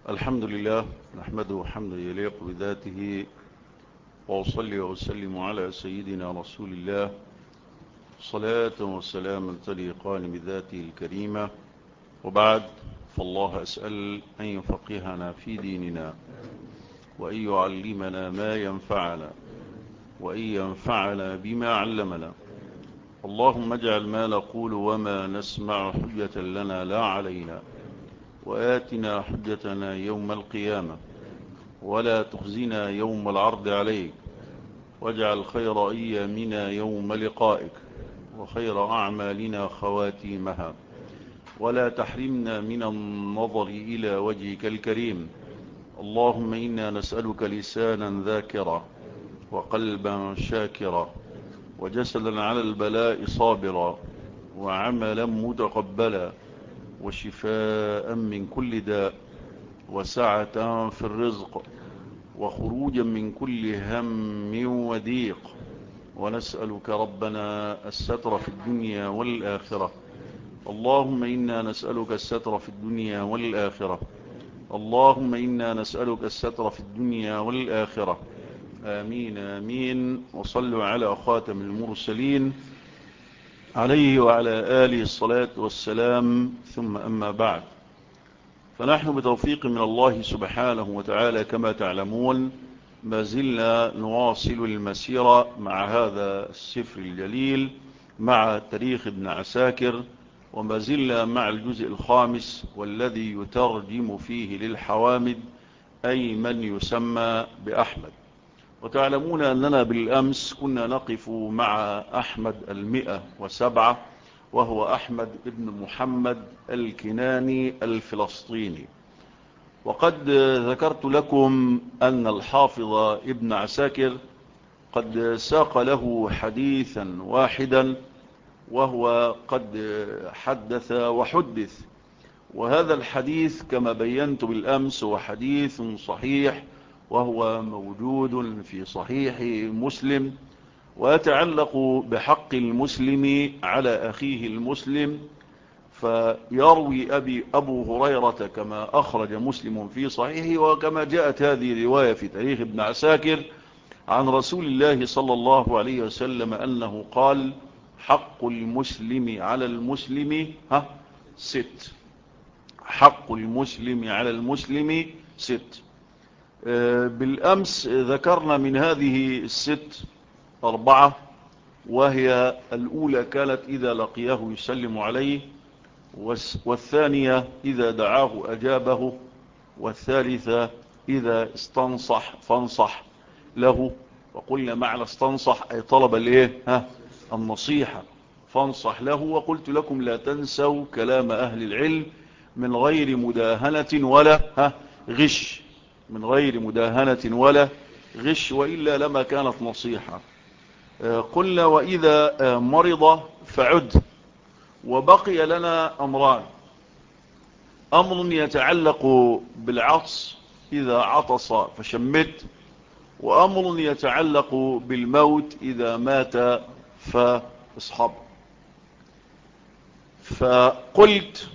الحمد لله نحمده حمدا يليق بذاته وأصلي وأسلم على سيدنا رسول الله صلاة وسلاما تليقان بذاته الكريمة وبعد فالله أسأل أن يفقهنا في ديننا وأن يعلمنا ما ينفعنا وأن ينفعنا بما علمنا اللهم اجعل ما نقول وما نسمع حجة لنا لا علينا وآتنا حجتنا يوم القيامة ولا تخزنا يوم العرض عليك واجعل خير أيامنا يوم لقائك وخير أعمالنا خواتيمها ولا تحرمنا من النظر إلى وجهك الكريم اللهم إنا نسألك لسانا ذاكرا وقلبا شاكرا وجسدا على البلاء صابرا وعملا متقبلا وشفاء من كل داء وسعة في الرزق وخروجا من كل هم وضيق ونسألك ربنا الستر في الدنيا والآخرة اللهم إنا نسألك الستر في الدنيا والآخرة اللهم إنا نسألك الستر في الدنيا والآخرة آمين آمين وصلوا على خاتم المرسلين عليه وعلى آله الصلاة والسلام ثم أما بعد فنحن بتوفيق من الله سبحانه وتعالى كما تعلمون ما زلنا نواصل المسيرة مع هذا السفر الجليل مع تاريخ ابن عساكر وما زلنا مع الجزء الخامس والذي يترجم فيه للحوامد أي من يسمى بأحمد وتعلمون أننا بالأمس كنا نقف مع أحمد المئة وسبعة وهو أحمد ابن محمد الكناني الفلسطيني وقد ذكرت لكم أن الحافظ ابن عساكر قد ساق له حديثا واحدا وهو قد حدث وحدث وهذا الحديث كما بينت بالأمس هو حديث صحيح وهو موجود في صحيح مسلم ويتعلق بحق المسلم على أخيه المسلم فيروي أبي أبو هريرة كما أخرج مسلم في صحيحه وكما جاءت هذه رواية في تاريخ ابن عساكر عن رسول الله صلى الله عليه وسلم أنه قال حق المسلم على المسلم ها ست حق المسلم على المسلم ست بالأمس ذكرنا من هذه الست أربعة وهي الأولى كانت إذا لقيه يسلم عليه والثانية إذا دعاه أجابه والثالثة إذا استنصح فانصح له وقلنا معنى استنصح أي طلب الايه ها النصيحة فانصح له وقلت لكم لا تنسوا كلام أهل العلم من غير مداهنة ولا ها غش من غير مداهنة ولا غش وإلا لما كانت نصيحة قلنا وإذا مرض فعد وبقي لنا أمران أمر يتعلق بالعطس إذا عطس فشمت وأمر يتعلق بالموت إذا مات فاصحب فقلت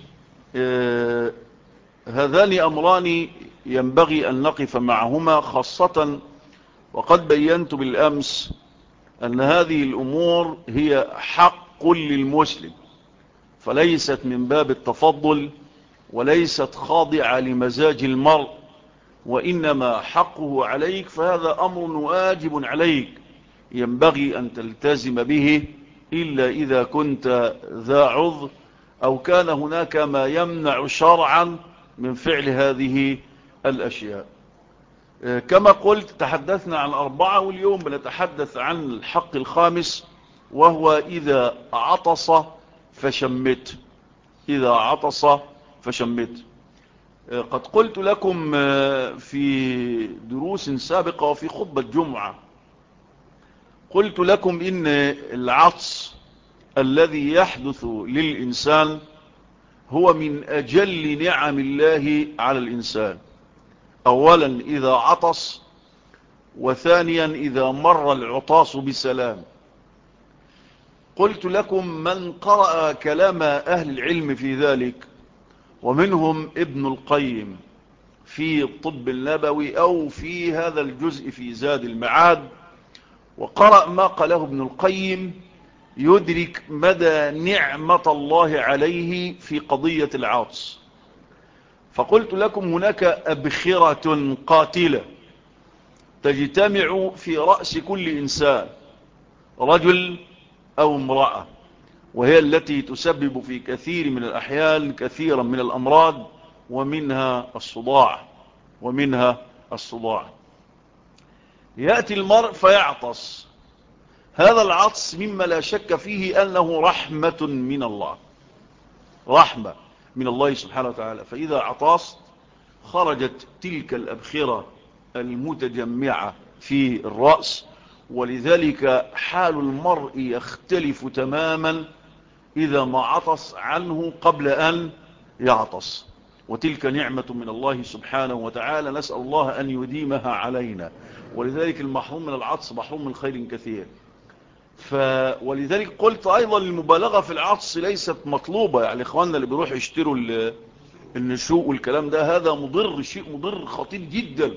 هذان أمران ينبغي أن نقف معهما خاصة وقد بينت بالأمس أن هذه الأمور هي حق للمسلم فليست من باب التفضل وليست خاضعة لمزاج المرء وإنما حقه عليك فهذا أمر واجب عليك ينبغي أن تلتزم به إلا إذا كنت ذا عذر أو كان هناك ما يمنع شرعا من فعل هذه الأشياء كما قلت تحدثنا عن أربعة واليوم بنتحدث عن الحق الخامس وهو إذا عطس فشمت إذا عطس فشمت قد قلت لكم في دروس سابقة وفي خطبة جمعة قلت لكم إن العطس الذي يحدث للإنسان هو من أجل نعم الله على الإنسان أولا إذا عطس وثانيا إذا مر العطاس بسلام قلت لكم من قرأ كلام أهل العلم في ذلك ومنهم ابن القيم في الطب النبوي أو في هذا الجزء في زاد المعاد وقرأ ما قاله ابن القيم يدرك مدى نعمة الله عليه في قضية العطس فقلت لكم هناك أبخرة قاتلة تجتمع في رأس كل إنسان رجل أو امرأة وهي التي تسبب في كثير من الأحيان كثيرا من الأمراض ومنها الصداع ومنها الصداع يأتي المرء فيعطس هذا العطس مما لا شك فيه أنه رحمة من الله رحمة من الله سبحانه وتعالى فإذا عطست خرجت تلك الأبخرة المتجمعة في الرأس ولذلك حال المرء يختلف تماما إذا ما عطس عنه قبل أن يعطس وتلك نعمة من الله سبحانه وتعالى نسأل الله أن يديمها علينا ولذلك المحروم من العطس محروم من خير كثير ف... ولذلك قلت أيضا المبالغة في العطس ليست مطلوبة يعني إخواننا اللي بيروحوا يشتروا النشوء والكلام ده هذا مضر شيء مضر خطير جدا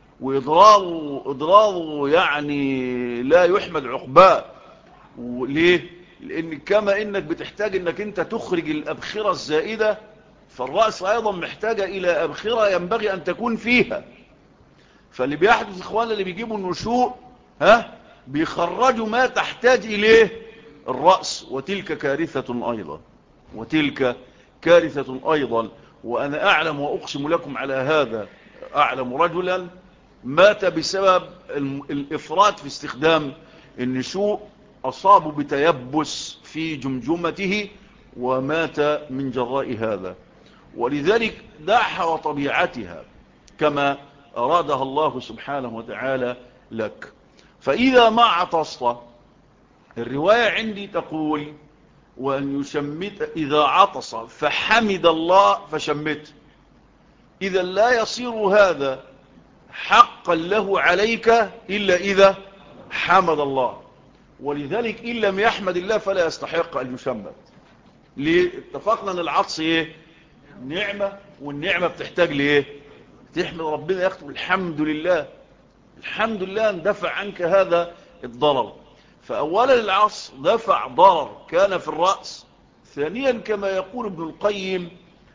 وإضراره إضراره يعني لا يحمد عقباه وليه لأن كما إنك بتحتاج إنك أنت تخرج الأبخرة الزائدة فالرأس أيضا محتاجة إلى أبخرة ينبغي أن تكون فيها فاللي بيحدث إخوانا اللي بيجيبوا النشوء ها بيخرجوا ما تحتاج إليه الرأس وتلك كارثة أيضا وتلك كارثة أيضا وأنا أعلم وأقسم لكم على هذا أعلم رجلا مات بسبب الإفراط في استخدام النشوء أصابوا بتيبس في جمجمته ومات من جراء هذا ولذلك دعها وطبيعتها كما أرادها الله سبحانه وتعالى لك فإذا ما عطست الرواية عندي تقول وأن يشمت إذا عطس فحمد الله فشمت إذا لا يصير هذا حقا له عليك إلا إذا حمد الله ولذلك إن لم يحمد الله فلا يستحق أن يشمت ليه اتفقنا أن العطس إيه نعمة والنعمة بتحتاج لإيه تحمد ربنا يكتب الحمد لله الحمد لله اندفع عنك هذا الضرر فأولا العصر دفع ضرر كان في الرأس ثانيا كما يقول ابن القيم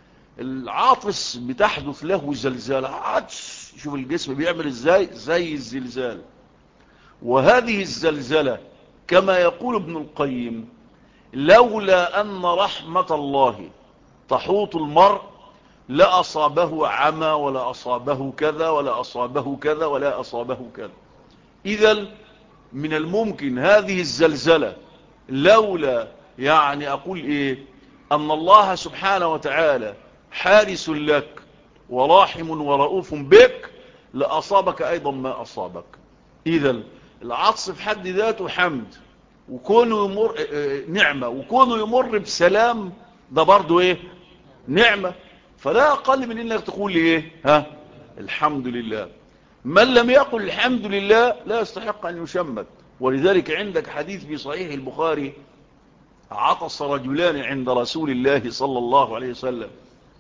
العاطس بتحدث له زلزال عطس شوف الجسم بيعمل ازاي زي الزلزال وهذه الزلزلة كما يقول ابن القيم لولا أن رحمة الله تحوط المرء لا أصابه عمى ولا أصابه كذا ولا أصابه كذا ولا أصابه كذا إذا من الممكن هذه الزلزلة لولا يعني أقول إيه أن الله سبحانه وتعالى حارس لك وراحم ورؤوف بك لأصابك أيضا ما أصابك إذا العطس في حد ذاته حمد وكونه يمر نعمة وكونه يمر بسلام ده برضو ايه نعمة فلا أقل من إنك تقول لي إيه ها الحمد لله من لم يقل الحمد لله لا يستحق أن يشمت ولذلك عندك حديث في صحيح البخاري عطس رجلان عند رسول الله صلى الله عليه وسلم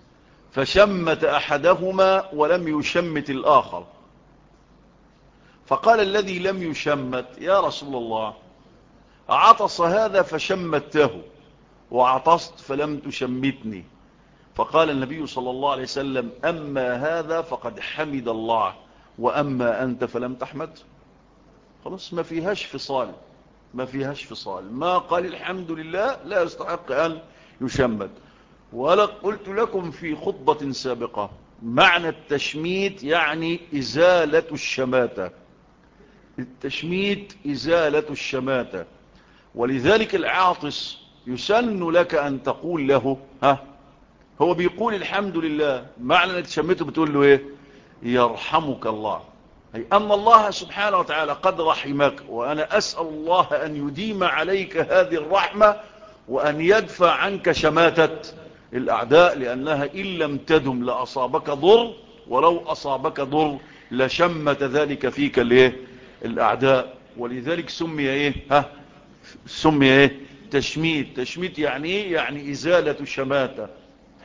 فشمت أحدهما ولم يشمت الآخر فقال الذي لم يشمت يا رسول الله عطس هذا فشمته وعطست فلم تشمتني فقال النبي صلى الله عليه وسلم أما هذا فقد حمد الله وأما أنت فلم تحمد خلاص ما فيهاش فصال ما فيهاش فصال ما قال الحمد لله لا يستحق أن يشمد ولا قلت لكم في خطبة سابقة معنى التشميت يعني إزالة الشماتة التشميت إزالة الشماتة ولذلك العاطس يسن لك أن تقول له ها هو بيقول الحمد لله معنى أنك تشمته بتقول له إيه يرحمك الله أي أن الله سبحانه وتعالى قد رحمك وأنا أسأل الله أن يديم عليك هذه الرحمة وأن يدفع عنك شماتة الأعداء لأنها إن لم تدم لأصابك ضر ولو أصابك ضر لشمت ذلك فيك الايه الأعداء ولذلك سمي إيه ها سمي إيه تشميت تشميت يعني إيه يعني إزالة الشماتة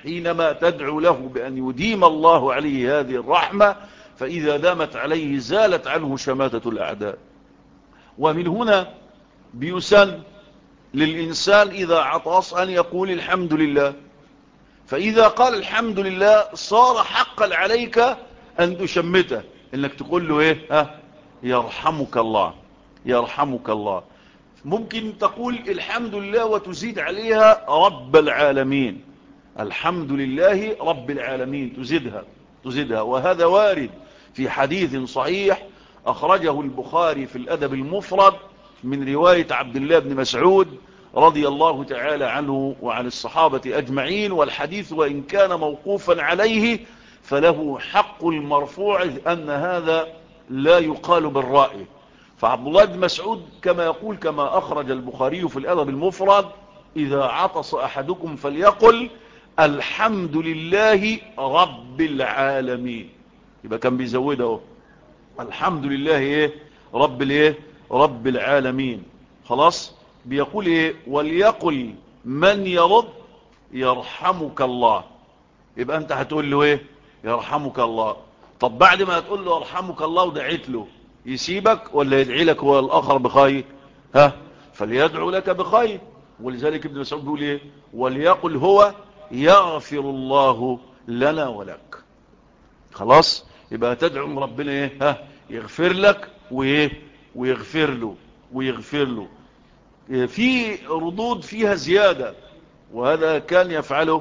حينما تدعو له بأن يديم الله عليه هذه الرحمة فإذا دامت عليه زالت عنه شماتة الأعداء ومن هنا بيسن للإنسان إذا عطس أن يقول الحمد لله فإذا قال الحمد لله صار حقا عليك أن تشمته إنك تقول له إيه ها يرحمك الله يرحمك الله ممكن تقول الحمد لله وتزيد عليها رب العالمين الحمد لله رب العالمين تزيدها تزيدها وهذا وارد في حديث صحيح أخرجه البخاري في الأدب المفرد من رواية عبد الله بن مسعود رضي الله تعالى عنه وعن الصحابة أجمعين والحديث وإن كان موقوفا عليه فله حق المرفوع أن هذا لا يقال بالرأي فعبد الله بن مسعود كما يقول كما أخرج البخاري في الأدب المفرد إذا عطس أحدكم فليقل الحمد لله رب العالمين يبقى كان بيزوده الحمد لله ايه رب الايه رب العالمين خلاص بيقول ايه وليقل من يرد يرحمك الله يبقى انت هتقول له ايه يرحمك الله طب بعد ما تقول له يرحمك الله ودعيت له يسيبك ولا يدعي لك هو الاخر بخير ها فليدعو لك بخير ولذلك ابن مسعود بيقول ايه وليقل هو يغفر الله لنا ولك خلاص يبقى تدعو من ربنا ايه ها يغفر لك وايه ويغفر له ويغفر له في ردود فيها زيادة وهذا كان يفعله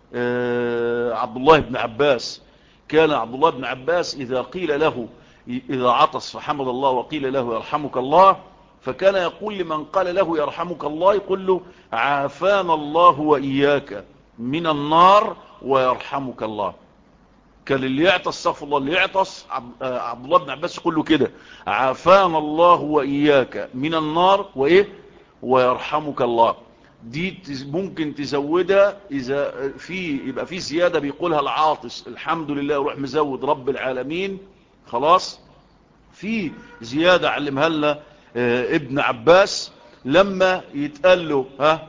عبد الله بن عباس كان عبد الله بن عباس إذا قيل له إذا عطس فحمد الله وقيل له يرحمك الله فكان يقول لمن قال له يرحمك الله يقول له عافانا الله وإياك من النار ويرحمك الله كان اللي يعطس استغفر الله اللي يعطس عبد الله بن عباس يقول له كده عافانا الله وإياك من النار وإيه ويرحمك الله دي ممكن تزودها إذا في يبقى في زيادة بيقولها العاطس الحمد لله يروح مزود رب العالمين خلاص في زيادة علمها لنا ابن عباس لما يتقال له ها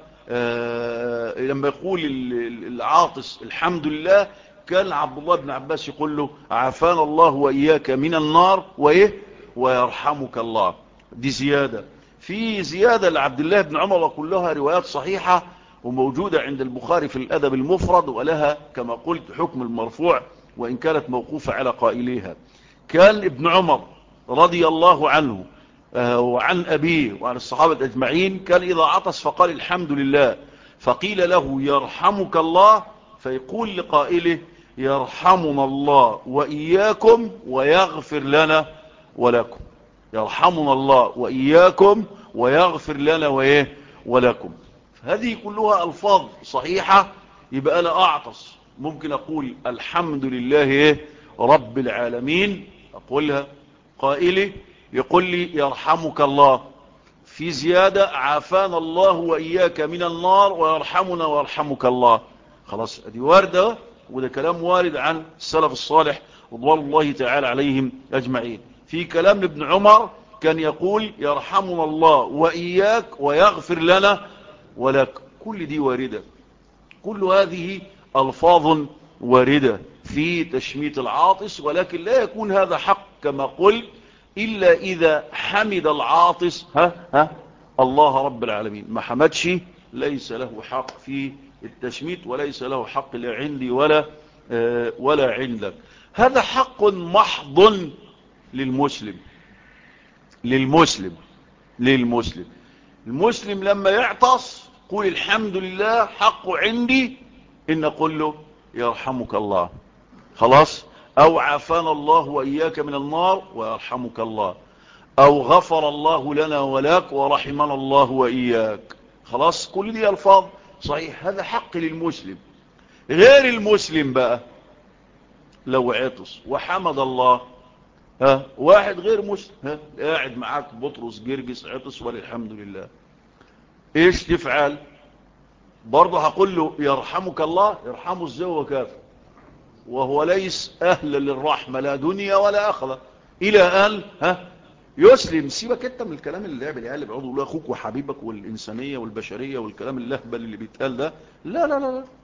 آه لما يقول العاطس الحمد لله كان عبد الله بن عباس يقول له عافانا الله وإياك من النار وإيه ويرحمك الله دي زيادة في زيادة لعبد الله بن عمر وكلها روايات صحيحة وموجودة عند البخاري في الأدب المفرد ولها كما قلت حكم المرفوع وإن كانت موقوفة على قائليها كان ابن عمر رضي الله عنه وعن أبيه وعن الصحابة أجمعين كان إذا عطس فقال الحمد لله فقيل له يرحمك الله فيقول لقائله يرحمنا الله وإياكم ويغفر لنا ولكم يرحمنا الله وإياكم ويغفر لنا وإيه ولكم هذه كلها ألفاظ صحيحة يبقى أنا أعطس ممكن أقول الحمد لله إيه رب العالمين أقولها قائلي يقول لي يرحمك الله في زيادة عافانا الله وإياك من النار ويرحمنا ويرحمك الله خلاص دي واردة وده كلام وارد عن السلف الصالح رضوان الله تعالى عليهم أجمعين في كلام ابن عمر كان يقول يرحمنا الله وإياك ويغفر لنا ولك كل دي واردة كل هذه ألفاظ واردة في تشميت العاطس ولكن لا يكون هذا حق كما قلت إلا إذا حمد العاطس ها ها الله رب العالمين ما حمدش ليس له حق في التشميت وليس له حق لا عندي ولا آه ولا عندك هذا حق محض للمسلم للمسلم للمسلم المسلم لما يعطس قول الحمد لله حق عندي إن أقول له يرحمك الله خلاص أو عافانا الله وإياك من النار ويرحمك الله أو غفر الله لنا ولك ورحمنا الله وإياك خلاص كل دي ألفاظ صحيح هذا حق للمسلم غير المسلم بقى لو عطس وحمد الله ها واحد غير مسلم ها قاعد معاك بطرس جرجس عطس وللحمد لله ايش تفعل برضه هقول له يرحمك الله يرحمه ازاي وكافر وهو ليس أهلا للرحمة لا دنيا ولا أخرى إلى أن ها يسلم سيبك انت من الكلام اللي لعب العيال اللي بيقعدوا يقولوا اخوك وحبيبك والإنسانية والبشرية والكلام اللهبل اللي بيتقال ده لا لا لا لا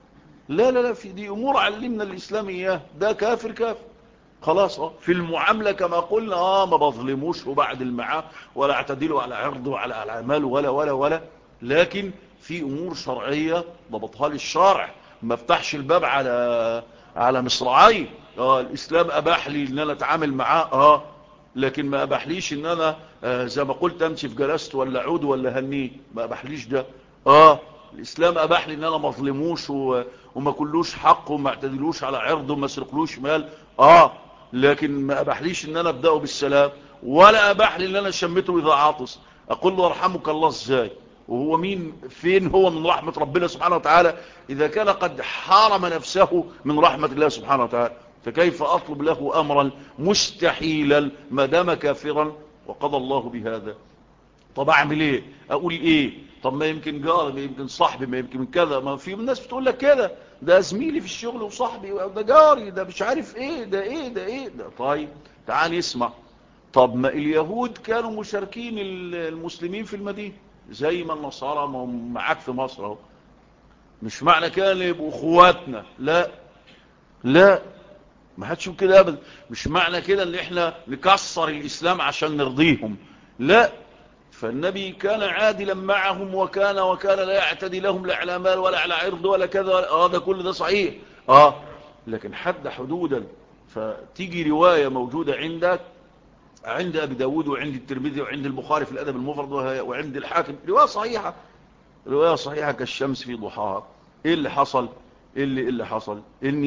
لا لا لا في دي امور علمنا الاسلام اياه ده كافر كافر خلاص اه في المعاملة كما قلنا اه ما بظلموش وبعد المعاه ولا اعتدلوا على عرضه وعلى اعماله ولا ولا ولا لكن في امور شرعية ضبطها لي الشرع ما افتحش الباب على على مصراعي اه الاسلام اباح لي ان انا اتعامل معاه اه لكن ما اباحليش ان انا آه زي ما قلت امشي في جلست ولا عود ولا هنيه ما اباحليش ده اه الاسلام اباح لي ان انا ما اظلموش وما كلوش حق وما اعتدلوش على عرضه وما اسرقلوش مال اه لكن ما اباحليش ان انا ابداه بالسلام ولا اباح لي ان انا شمته اذا عاطس اقول له ارحمك الله ازاي وهو مين فين هو من رحمة ربنا سبحانه وتعالى إذا كان قد حارم نفسه من رحمة الله سبحانه وتعالى فكيف أطلب له أمرا مستحيلا ما دام كافرا وقضى الله بهذا طب أعمل إيه أقول إيه طب ما يمكن جاري ما يمكن صاحبي ما يمكن كذا ما في الناس بتقول لك كده ده زميلي في الشغل وصاحبي ده جاري ده مش عارف إيه ده إيه ده إيه ده طيب تعال اسمع طب ما اليهود كانوا مشاركين المسلمين في المدينة زي ما النصارى ما هم معاك في مصر اهو مش معنى كان يبقوا اخواتنا لا لا ما حدش كده ابدا مش معنى كده ان احنا نكسر الاسلام عشان نرضيهم لا فالنبي كان عادلا معهم وكان وكان لا يعتدي لهم لا على مال ولا على عرض ولا كذا اه ده كل ده صحيح اه لكن حد حدودا فتيجي رواية موجودة عندك عند أبي داود وعند الترمذي وعند البخاري في الأدب المفرد وعند الحاكم رواية صحيحة رواية صحيحة كالشمس في ضحاها إيه اللي حصل إيه اللي, إيه اللي حصل إن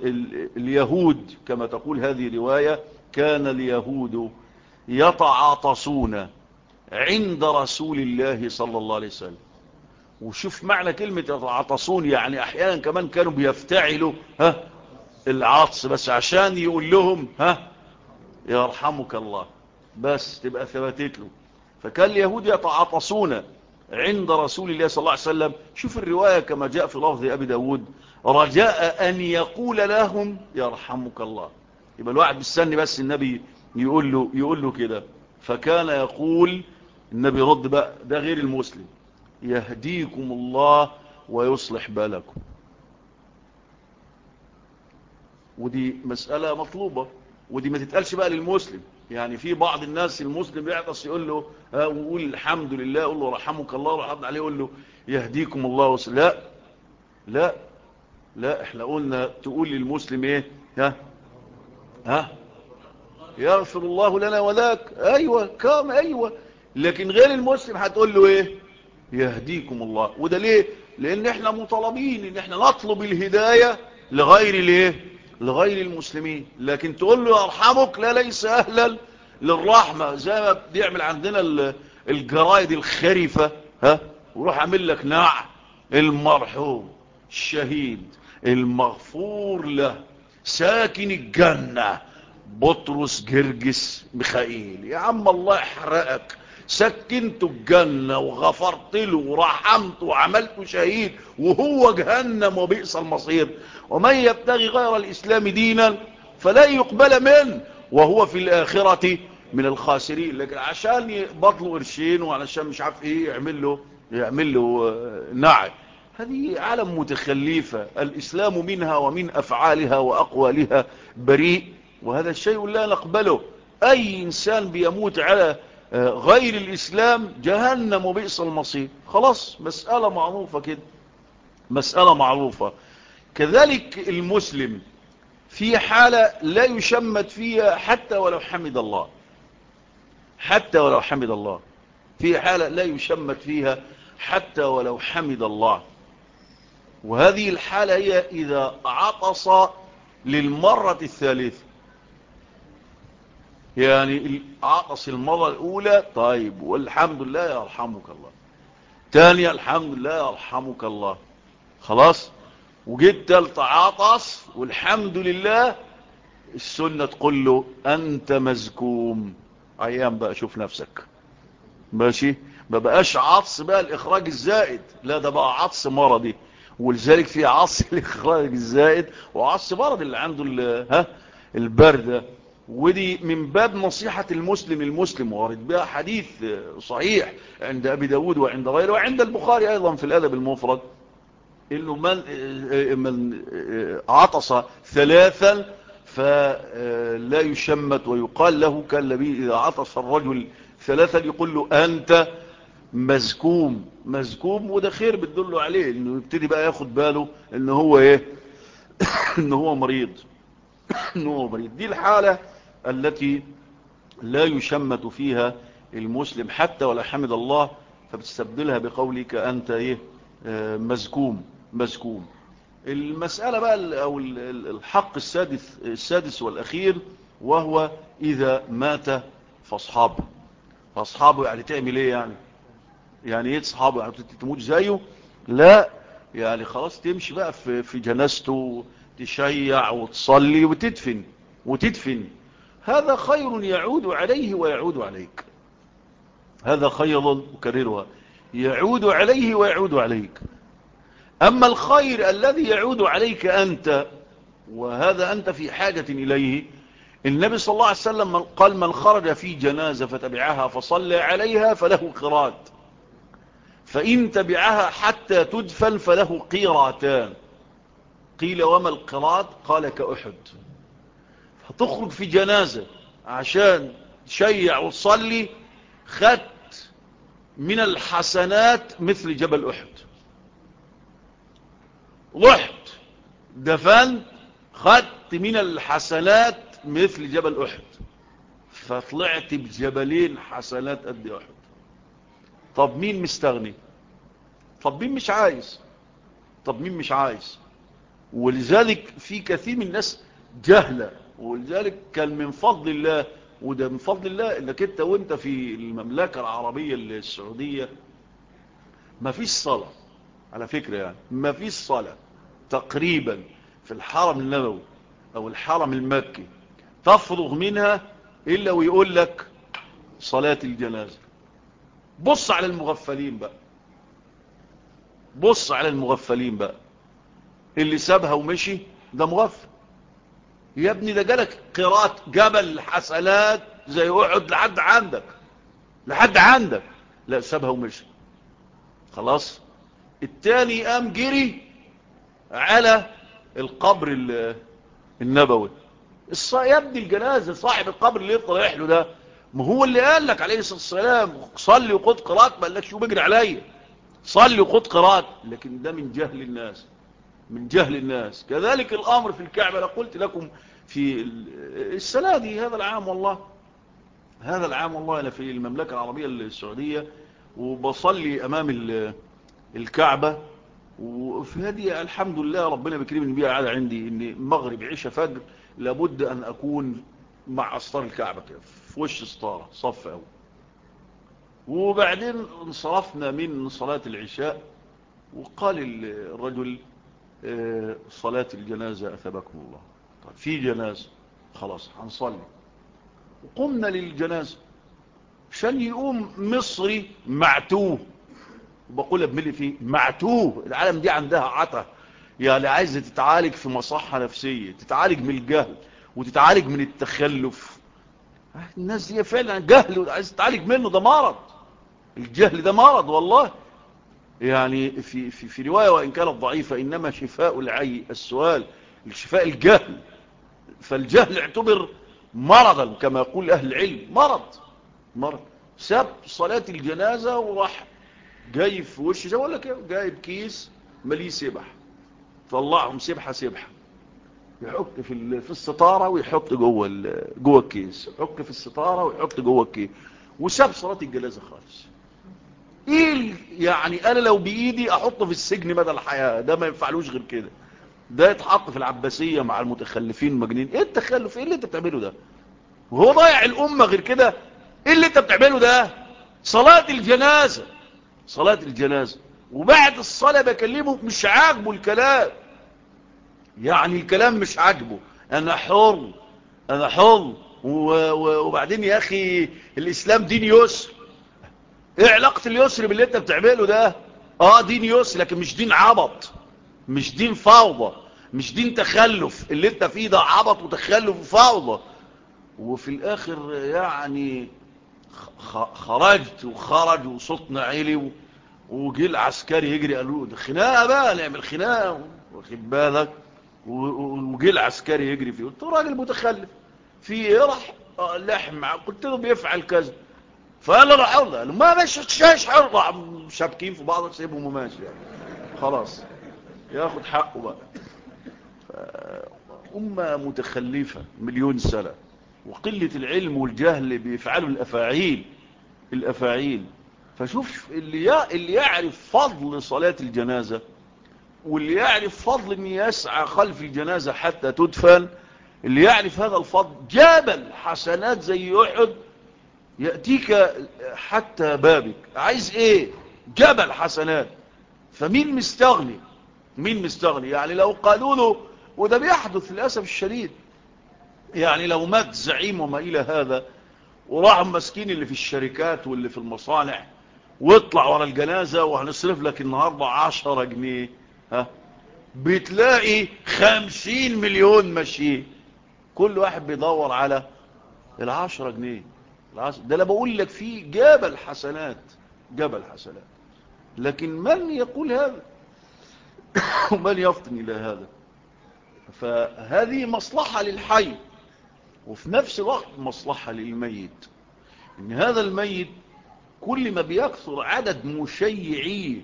اليهود كما تقول هذه رواية كان اليهود يتعاطسون عند رسول الله صلى الله عليه وسلم وشوف معنى كلمة يتعاطسون يعني أحيانا كمان كانوا بيفتعلوا ها العطس بس عشان يقول لهم ها يرحمك الله بس تبقى ثبتت له فكان اليهود يتعاطسون عند رسول الله صلى الله عليه وسلم شوف الرواية كما جاء في لفظ أبي داود رجاء أن يقول لهم يرحمك الله يبقى الواحد بالسن بس النبي يقول له, يقول له كده فكان يقول النبي رد بقى ده غير المسلم يهديكم الله ويصلح بالكم ودي مسألة مطلوبة ودي ما تتقالش بقى للمسلم يعني في بعض الناس المسلم يعطس يقول له ها ويقول الحمد لله يقول له رحمك الله ورحمنا عليه يقول له يهديكم الله وصل لا لا لا احنا قلنا تقول للمسلم ايه ها ها يغفر الله لنا وذاك ايوه كام ايوه لكن غير المسلم هتقول له ايه يهديكم الله وده ليه لان احنا مطالبين ان احنا نطلب الهداية لغير الايه لغير المسلمين لكن تقول له يرحمك لا ليس اهلا للرحمة زي ما بيعمل عندنا الجرايد الخريفة ها وروح عامل لك نع المرحوم الشهيد المغفور له ساكن الجنة بطرس جرجس ميخائيل يا عم الله يحرقك سكنته الجنة وغفرت له ورحمته وعملته شهيد وهو جهنم وبئس المصير ومن يبتغي غير الإسلام دينا فلا يقبل منه وهو في الآخرة من الخاسرين لكن عشان يبطلوا قرشين وعشان مش عارف ايه يعمل له يعمل له نعم هذه عالم متخلفة الإسلام منها ومن أفعالها وأقوالها بريء وهذا الشيء لا نقبله أي إنسان بيموت على غير الإسلام جهنم وبئس المصير خلاص مسألة معروفة كده مسألة معروفة كذلك المسلم في حالة لا يشمت فيها حتى ولو حمد الله حتى ولو حمد الله في حالة لا يشمت فيها حتى ولو حمد الله وهذه الحالة هي إذا عطس للمرة الثالثة يعني عطس المرة الأولى طيب والحمد لله يرحمك الله تانية الحمد لله يرحمك الله خلاص وجيت تالت عطس والحمد لله السنة تقول له أنت مزكوم أيام بقى شوف نفسك ماشي ما بقاش عطس بقى الإخراج الزائد لا ده بقى عطس مرضي ولذلك في عطس الإخراج الزائد وعطس مرض اللي عنده ها البردة ودي من باب نصيحة المسلم المسلم وارد بها حديث صحيح عند أبي داود وعند غيره وعند البخاري أيضا في الأدب المفرد انه من, من عطس ثلاثا فلا يشمت ويقال له كالذي اذا عطس الرجل ثلاثا يقول له انت مزكوم مزكوم وده خير بتدله عليه انه يبتدي بقى ياخد باله ان هو ايه ان هو مريض ان هو مريض دي الحالة التي لا يشمت فيها المسلم حتى ولا حمد الله فبتستبدلها بقولك انت ايه مزكوم مزكوم المسألة بقى او الحق السادس, السادس والاخير وهو اذا مات فاصحابه فاصحابه يعني تعمل ايه يعني يعني ايه اصحابه يعني تموت زيه لا يعني خلاص تمشي بقى في, في جنازته تشيع وتصلي وتدفن وتدفن هذا خير يعود عليه ويعود عليك هذا خير أكررها يعود عليه ويعود عليك أما الخير الذي يعود عليك أنت وهذا أنت في حاجة إليه النبي صلى الله عليه وسلم قال من خرج في جنازة فتبعها فصلى عليها فله قرات فإن تبعها حتى تدفن فله قيراتان قيل وما القرات قال كأحد فتخرج في جنازة عشان تشيع وتصلي خدت من الحسنات مثل جبل أحد رحت دفنت خدت من الحسنات مثل جبل أحد فطلعت بجبلين حسنات قد أحد طب مين مستغني طب مين مش عايز طب مين مش عايز ولذلك في كثير من الناس جهلة ولذلك كان من فضل الله وده من فضل الله انك انت وانت في المملكة العربية السعودية ما فيش صلاة على فكرة يعني ما فيش صلاة تقريبا في الحرم النبوي او الحرم المكي تفرغ منها الا ويقول لك صلاة الجنازة بص على المغفلين بقى بص على المغفلين بقى اللي سابها ومشي ده مغفل يا ابني ده جالك قراءة جبل الحسنات زي احد لحد عندك لحد عندك لا سابها ومشي خلاص التاني قام جري على القبر النبوي يا ابني الجنازة صاحب القبر اللي يطلع يحلو ده ما هو اللي قال لك عليه الصلاة والسلام صلي وخد قراءات ما قالكش بيجري عليا صلي وخد قراءات لكن ده من جهل الناس من جهل الناس كذلك الامر في الكعبة انا قلت لكم في السنة دي هذا العام والله هذا العام والله انا في المملكة العربية السعودية وبصلي امام الكعبة وفي هذه الحمد لله ربنا بكريم بيها عادة عندي ان مغرب عشاء فجر لابد ان اكون مع اسطار الكعبة كده في وش اسطارة صف اول وبعدين انصرفنا من صلاة العشاء وقال الرجل صلاة الجنازة أثبكم الله طيب في جنازة خلاص هنصلي وقمنا للجنازة عشان يقوم مصري معتوه وبقول بملي فيه معتوه العالم دي عندها عطا يعني عايزة تتعالج في مصحة نفسية تتعالج من الجهل وتتعالج من التخلف الناس دي فعلا جهل وعايزة تتعالج منه ده مرض الجهل ده مرض والله يعني في, في, في رواية وإن كانت ضعيفة إنما شفاء العي السؤال الشفاء الجهل فالجهل اعتبر مرضا كما يقول أهل العلم مرض مرض ساب صلاة الجنازة وراح جاي في وش زي ولا كده جايب كيس مليه سبح طلعهم سبحة سبحة يحك في في الستارة ويحط جوه جوه الكيس يحك في الستارة ويحط جوه الكيس وساب صلاة الجنازة خالص ايه يعني انا لو بايدي احطه في السجن مدى الحياة ده ما ينفعلوش غير كده ده يتحط في العباسية مع المتخلفين المجنين ايه التخلف ايه اللي انت بتعمله ده وهو ضايع الامة غير كده ايه اللي انت بتعمله ده صلاة الجنازة صلاة الجنازة وبعد الصلاة بكلمه مش عاجبه الكلام يعني الكلام مش عاجبه انا حر انا حر وبعدين يا اخي الاسلام دين يسر ايه علاقة اليسر باللي انت بتعمله ده اه دين يسر لكن مش دين عبط مش دين فوضى مش دين تخلف اللي انت فيه ده عبط وتخلف وفوضى وفي الاخر يعني خرجت وخرج وصوتنا عالي وجي العسكري يجري قالوا ده خناقه بقى نعمل خناقه واخد بالك وجي العسكري يجري فيه قلت له راجل متخلف في ايه راح لحم قلت له بيفعل كذا فقال راح اقول له ما مش شاش راح شابكين في بعض سيبهم وماشي يعني خلاص ياخد حقه بقى أمة متخلفة مليون سنة وقلة العلم والجهل بيفعلوا الأفاعيل الأفاعيل فشوف اللي اللي يعرف فضل صلاة الجنازة واللي يعرف فضل ان يسعى خلف الجنازة حتى تدفن اللي يعرف هذا الفضل جبل حسنات زي احد يأتيك حتى بابك عايز ايه جبل حسنات فمين مستغني مين مستغني يعني لو قالوا له وده بيحدث للأسف الشديد يعني لو مات زعيم وما إلى هذا وراح مسكين اللي في الشركات واللي في المصانع واطلع ورا الجنازة وهنصرف لك النهاردة عشرة جنيه ها بتلاقي خمسين مليون ماشيين كل واحد بيدور على العشرة جنيه العشرة ده انا بقول لك فيه جبل حسنات جبل حسنات لكن من يقول هذا ومن يفطن إلى هذا فهذه مصلحة للحي وفي نفس الوقت مصلحة للميت ان هذا الميت كل ما بيكثر عدد مشيعين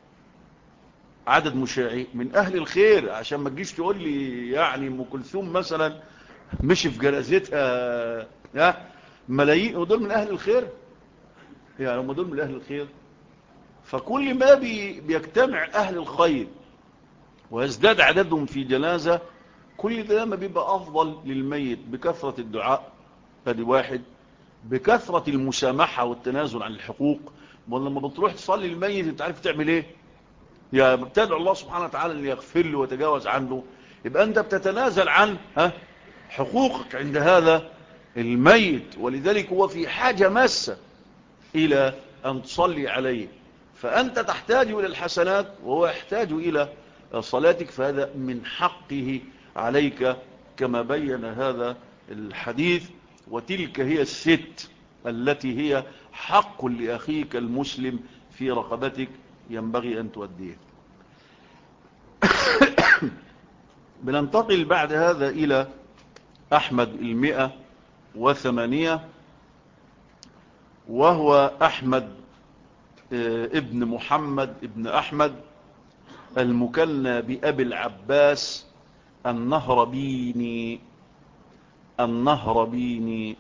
عدد مشيعين من اهل الخير عشان ما تجيش تقول لي يعني ام كلثوم مثلا مشي في جنازتها يا ملايين ودول من اهل الخير يعني هم دول من اهل الخير فكل ما بي بيجتمع اهل الخير ويزداد عددهم في جنازة كل ده ما بيبقى أفضل للميت بكثرة الدعاء هذه واحد بكثرة المسامحة والتنازل عن الحقوق ولما بتروح تصلي الميت انت عارف تعمل ايه يا بتدعو الله سبحانه وتعالى ان يغفر له وتجاوز عنه يبقى انت بتتنازل عن ها حقوقك عند هذا الميت ولذلك هو في حاجة ماسة الى ان تصلي عليه فانت تحتاج الى الحسنات وهو يحتاج الى صلاتك فهذا من حقه عليك كما بين هذا الحديث وتلك هي الست التي هي حق لأخيك المسلم في رقبتك ينبغي أن تؤديه بننتقل بعد هذا إلى أحمد المئة وثمانية وهو أحمد ابن محمد ابن أحمد المكنى بأبي العباس النهربيني النهربيني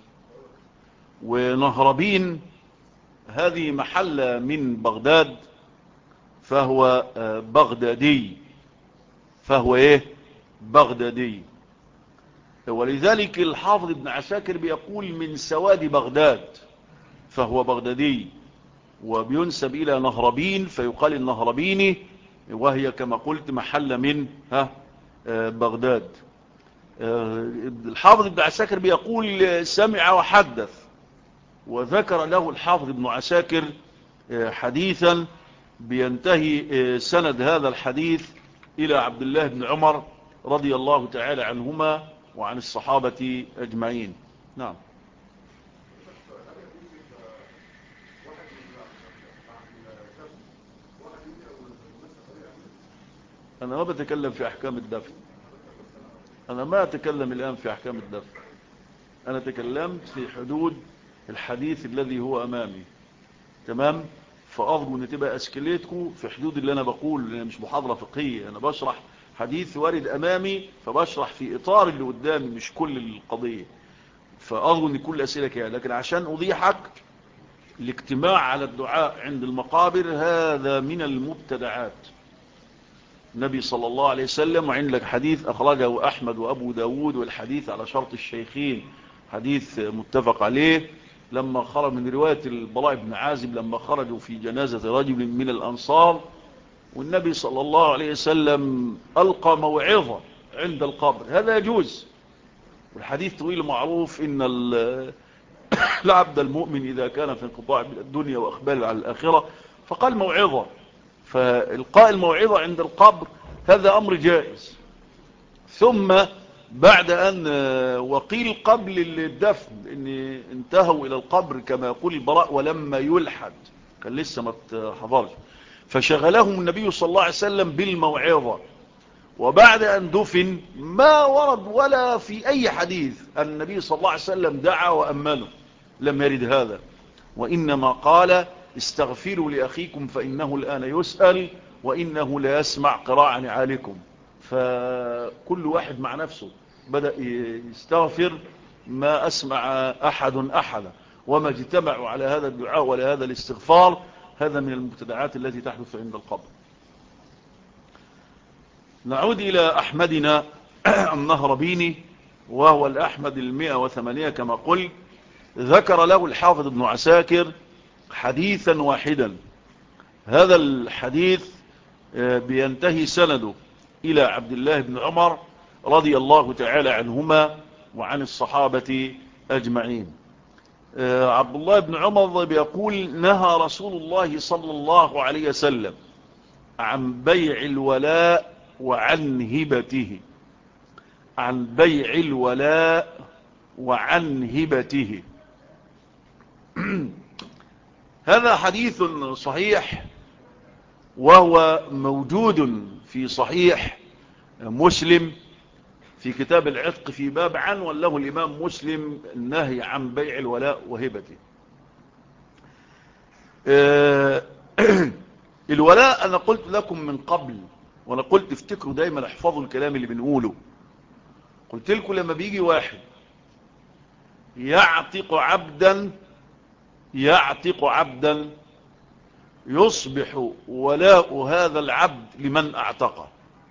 ونهربين هذه محلة من بغداد فهو بغدادي فهو ايه بغدادي ولذلك الحافظ ابن عساكر بيقول من سواد بغداد فهو بغدادي وبينسب الى نهربين فيقال النهربيني وهي كما قلت محل من ها بغداد الحافظ ابن عساكر بيقول سمع وحدث وذكر له الحافظ ابن عساكر حديثا بينتهي سند هذا الحديث إلى عبد الله بن عمر رضي الله تعالى عنهما وعن الصحابة أجمعين نعم أنا ما بتكلم في أحكام الدفن أنا ما أتكلم الآن في أحكام الدفن أنا تكلمت في حدود الحديث الذي هو أمامي تمام فأرجو أن تبقى أسكليتكم في حدود اللي أنا بقول أنا مش محاضرة فقهية أنا بشرح حديث وارد أمامي فبشرح في إطار اللي قدامي مش كل القضية فأرجو أن كل أسئلة يعني لكن عشان أضيحك الاجتماع على الدعاء عند المقابر هذا من المبتدعات النبي صلى الله عليه وسلم وعندك حديث أخرجه أحمد وأبو داود والحديث على شرط الشيخين حديث متفق عليه لما خرج من رواية البراء بن عازب لما خرجوا في جنازة رجل من الأنصار والنبي صلى الله عليه وسلم ألقى موعظة عند القبر هذا يجوز والحديث طويل معروف إن العبد المؤمن إذا كان في انقطاع الدنيا وأخبار على الآخرة فقال موعظة فإلقاء الموعظة عند القبر هذا أمر جائز ثم بعد أن وقيل قبل الدفن إن انتهوا إلى القبر كما يقول البراء ولما يلحد كان لسه ما تحضرش فشغلهم النبي صلى الله عليه وسلم بالموعظة وبعد أن دفن ما ورد ولا في أي حديث النبي صلى الله عليه وسلم دعا وأمنه لم يرد هذا وإنما قال استغفروا لأخيكم فإنه الآن يسأل وإنه لا يسمع قراءة نعالكم فكل واحد مع نفسه بدأ يستغفر ما أسمع أحد أحدا وما اجتمعوا على هذا الدعاء ولا هذا الاستغفار هذا من المبتدعات التي تحدث عند القبر نعود إلى أحمدنا النهربيني وهو الأحمد المئة وثمانية كما قلت ذكر له الحافظ ابن عساكر حديثا واحدا هذا الحديث بينتهي سنده إلى عبد الله بن عمر رضي الله تعالى عنهما وعن الصحابة أجمعين عبد الله بن عمر بيقول نهى رسول الله صلى الله عليه وسلم عن بيع الولاء وعن هبته عن بيع الولاء وعن هبته هذا حديث صحيح وهو موجود في صحيح مسلم في كتاب العتق في باب عن وله الإمام مسلم النهي عن بيع الولاء وهبته الولاء أنا قلت لكم من قبل وأنا قلت افتكروا دايما احفظوا الكلام اللي بنقوله قلت لكم لما بيجي واحد يعتق عبدا يعتق عبدا يصبح ولاء هذا العبد لمن اعتقه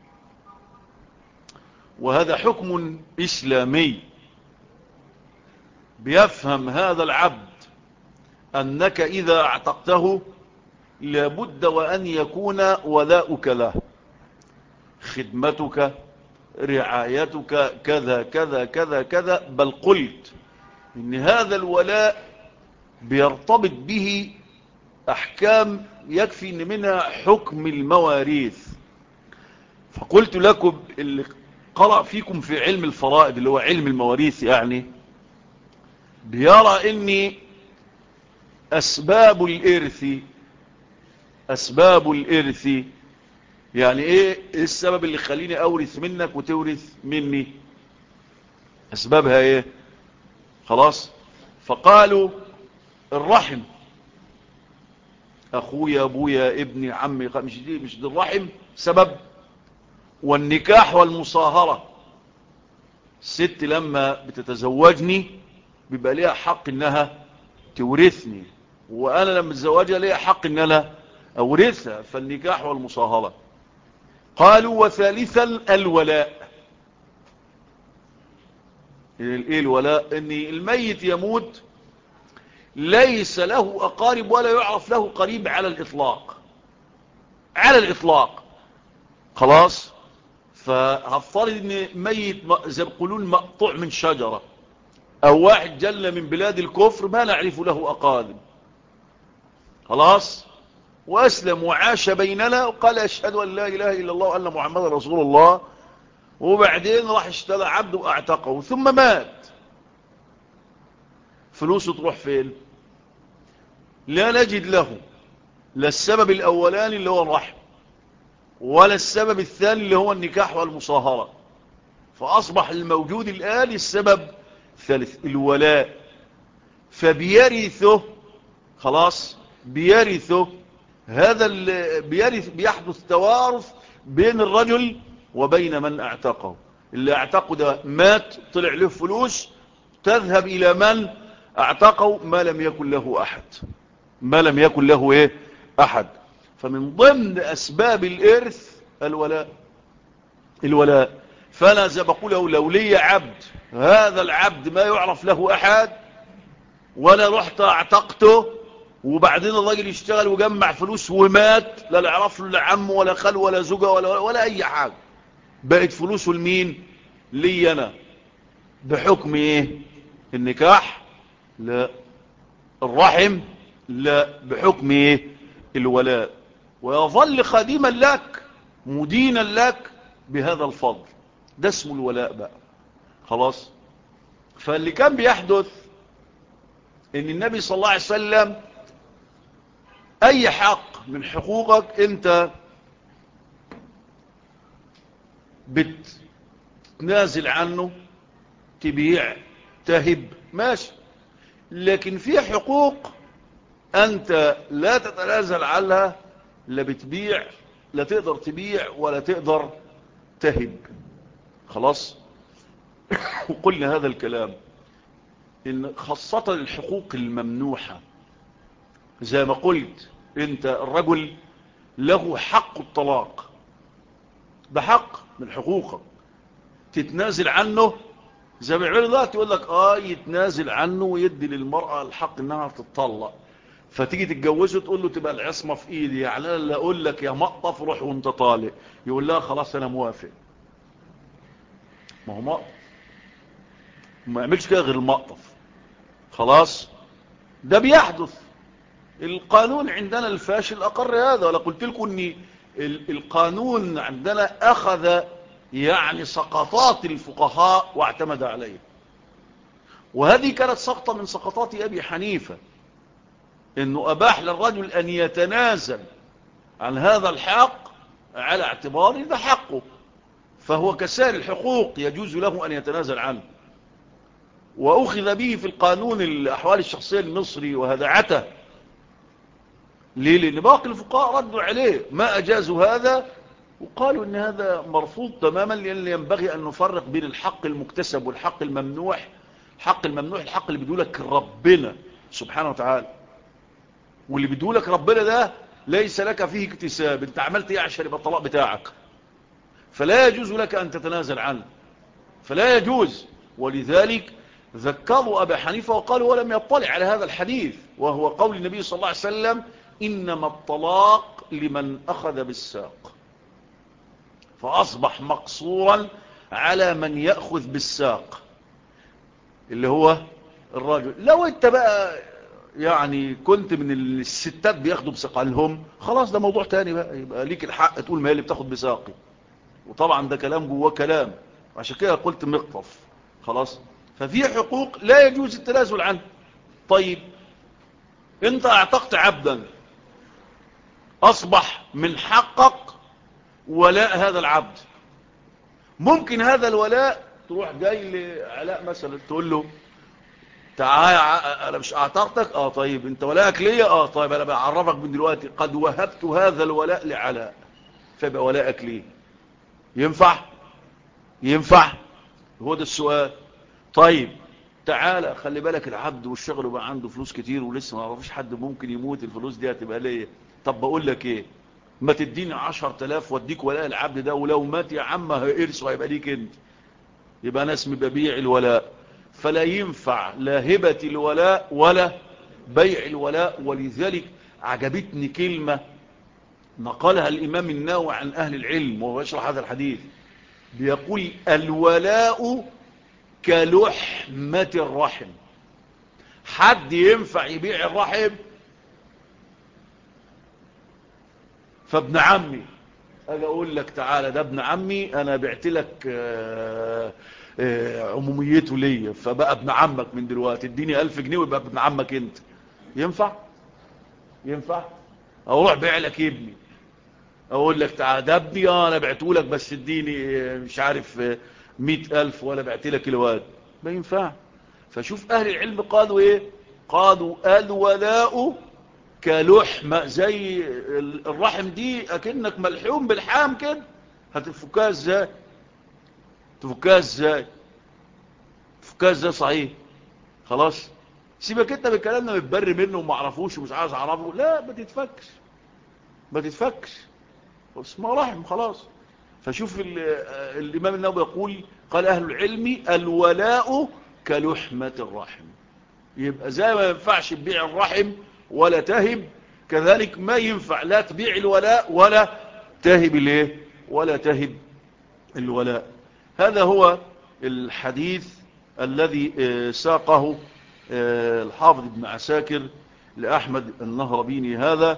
وهذا حكم إسلامي بيفهم هذا العبد أنك إذا اعتقته لابد وأن يكون ولاؤك له خدمتك رعايتك كذا كذا كذا كذا بل قلت إن هذا الولاء بيرتبط به أحكام يكفي إن منها حكم المواريث فقلت لكم اللي قرأ فيكم في علم الفرائض اللي هو علم المواريث يعني بيرى ان اسباب الارث اسباب الارث يعني ايه السبب اللي خليني اورث منك وتورث مني اسبابها ايه خلاص فقالوا الرحم اخويا ابويا ابني عمي مش دي مش دي الرحم سبب والنكاح والمصاهرة الست لما بتتزوجني بيبقى ليها حق انها تورثني وانا لما اتزوجها ليها حق ان انا اورثها فالنكاح والمصاهرة قالوا وثالثا الولاء ايه الولاء ان الميت يموت ليس له اقارب ولا يعرف له قريب على الاطلاق على الاطلاق خلاص فهفترض ان ميت زي بيقولون مقطوع من شجرة او واحد جل من بلاد الكفر ما نعرف له اقادم خلاص واسلم وعاش بيننا وقال اشهد ان لا اله الا الله وان محمد رسول الله وبعدين راح اشترى عبد واعتقه ثم مات فلوسه تروح فين لا نجد له لا السبب الاولاني اللي هو الرحم ولا السبب الثاني اللي هو النكاح والمصاهرة فأصبح الموجود الآن السبب الثالث الولاء فبيرثه خلاص بيرثه هذا بيرث بيحدث توارث بين الرجل وبين من اعتقه اللي اعتقه ده مات طلع له فلوس تذهب إلى من اعتقه ما لم يكن له أحد ما لم يكن له ايه أحد فمن ضمن أسباب الإرث الولاء الولاء فأنا زي بقوله لو لي عبد هذا العبد ما يعرف له أحد ولا رحت اعتقته وبعدين الراجل يشتغل وجمع فلوس ومات لا يعرف له لا عم ولا خال ولا زوجة ولا, ولا أي حاجة بقت فلوسه لمين لي أنا بحكم إيه النكاح لا الرحم لا بحكم إيه الولاء ويظل خادما لك مدينا لك بهذا الفضل ده اسمه الولاء بقى خلاص فاللي كان بيحدث ان النبي صلى الله عليه وسلم اي حق من حقوقك انت بتنازل عنه تبيع تهب ماشي لكن في حقوق انت لا تتنازل عنها لا بتبيع لا تقدر تبيع ولا تقدر تهب خلاص وقلنا هذا الكلام إن خاصة الحقوق الممنوحة زي ما قلت انت الرجل له حق الطلاق ده حق من حقوقك تتنازل عنه زي ما يعملوا دلوقتي يقول لك اه يتنازل عنه ويدي للمرأة الحق انها تتطلق فتيجي تتجوزه تقول له تبقى العصمة في ايدي يعني انا اللي اقول لك يا مقطف روح وانت طالق يقول لها خلاص انا موافق ما هو مقطف ما يعملش كده غير المقطف خلاص ده بيحدث القانون عندنا الفاشل اقر هذا ولا قلت لكم ان القانون عندنا اخذ يعني سقطات الفقهاء واعتمد عليه وهذه كانت سقطة من سقطات ابي حنيفة انه اباح للرجل ان يتنازل عن هذا الحق على اعتبار ده حقه فهو كسائر الحقوق يجوز له ان يتنازل عنه واخذ به في القانون الاحوال الشخصية المصري وهدعته ليه لان باقي الفقهاء ردوا عليه ما اجازوا هذا وقالوا ان هذا مرفوض تماما لان ينبغي ان نفرق بين الحق المكتسب والحق الممنوح الحق الممنوح الحق اللي بيدولك ربنا سبحانه وتعالى واللي بيدولك ربنا ده ليس لك فيه اكتساب انت عملت ايه عشان يبقى الطلاق بتاعك فلا يجوز لك ان تتنازل عنه فلا يجوز ولذلك ذكروا أبا حنيفة وقالوا ولم يطلع على هذا الحديث وهو قول النبي صلى الله عليه وسلم إنما الطلاق لمن أخذ بالساق فأصبح مقصورا على من يأخذ بالساق اللي هو الرجل لو انت بقى يعني كنت من الستات بياخدوا بساقلهم خلاص ده موضوع تاني بقى يبقى ليك الحق تقول ما هي اللي بتاخد بساقي وطبعا ده كلام جواه كلام عشان كده قلت مقطف خلاص ففي حقوق لا يجوز التنازل عنه طيب انت اعتقت عبدا اصبح من حقك ولاء هذا العبد ممكن هذا الولاء تروح جاي لعلاء مثلا تقول له تعال انا مش اعتقتك اه طيب انت ولاءك ليا اه طيب انا بعرفك من دلوقتي قد وهبت هذا الولاء لعلاء فيبقى ولاءك ليه ينفع ينفع هو ده السؤال طيب تعالى خلي بالك العبد والشغل بقى عنده فلوس كتير ولسه ما فيش حد ممكن يموت الفلوس دي هتبقى ليا طب بقول لك ايه ما تديني عشر تلاف واديك ولاء العبد ده ولو مات يا عم هيرث وهيبقى ليك انت يبقى انا اسمي ببيع الولاء فلا ينفع لا هبة الولاء ولا بيع الولاء ولذلك عجبتني كلمة نقلها الامام الناوي عن اهل العلم وهو يشرح هذا الحديث بيقول الولاء كلحمة الرحم حد ينفع يبيع الرحم فابن عمي اجي اقول لك تعالى ده ابن عمي انا بعت لك آآ آآ عموميته ليا فبقى ابن عمك من دلوقتي اديني الف جنيه ويبقى ابن عمك انت ينفع ينفع اروح بيع لك ابني اقول لك تعالى ده ابني اه انا بعته لك بس اديني مش عارف مئة الف ولا بعت لك الواد ما ينفع فشوف اهل العلم قالوا ايه قالوا الولاء كلحمة زي الرحم دي اكنك ملحوم بالحام كده هتفكها ازاي تفكها ازاي تفكها ازاي صحيح خلاص سيبك انت بالكلام ده متبر منه وما عرفوش ومش عايز اعرفه لا ما تتفكش ما تتفكش اسمه رحم خلاص فشوف الامام النووي يقول قال اهل العلم الولاء كلحمة الرحم يبقى زي ما ينفعش تبيع الرحم ولا تهب كذلك ما ينفع لا تبيع الولاء ولا تهب الايه ولا تهب الولاء هذا هو الحديث الذي ساقه الحافظ ابن عساكر لأحمد النهربيني هذا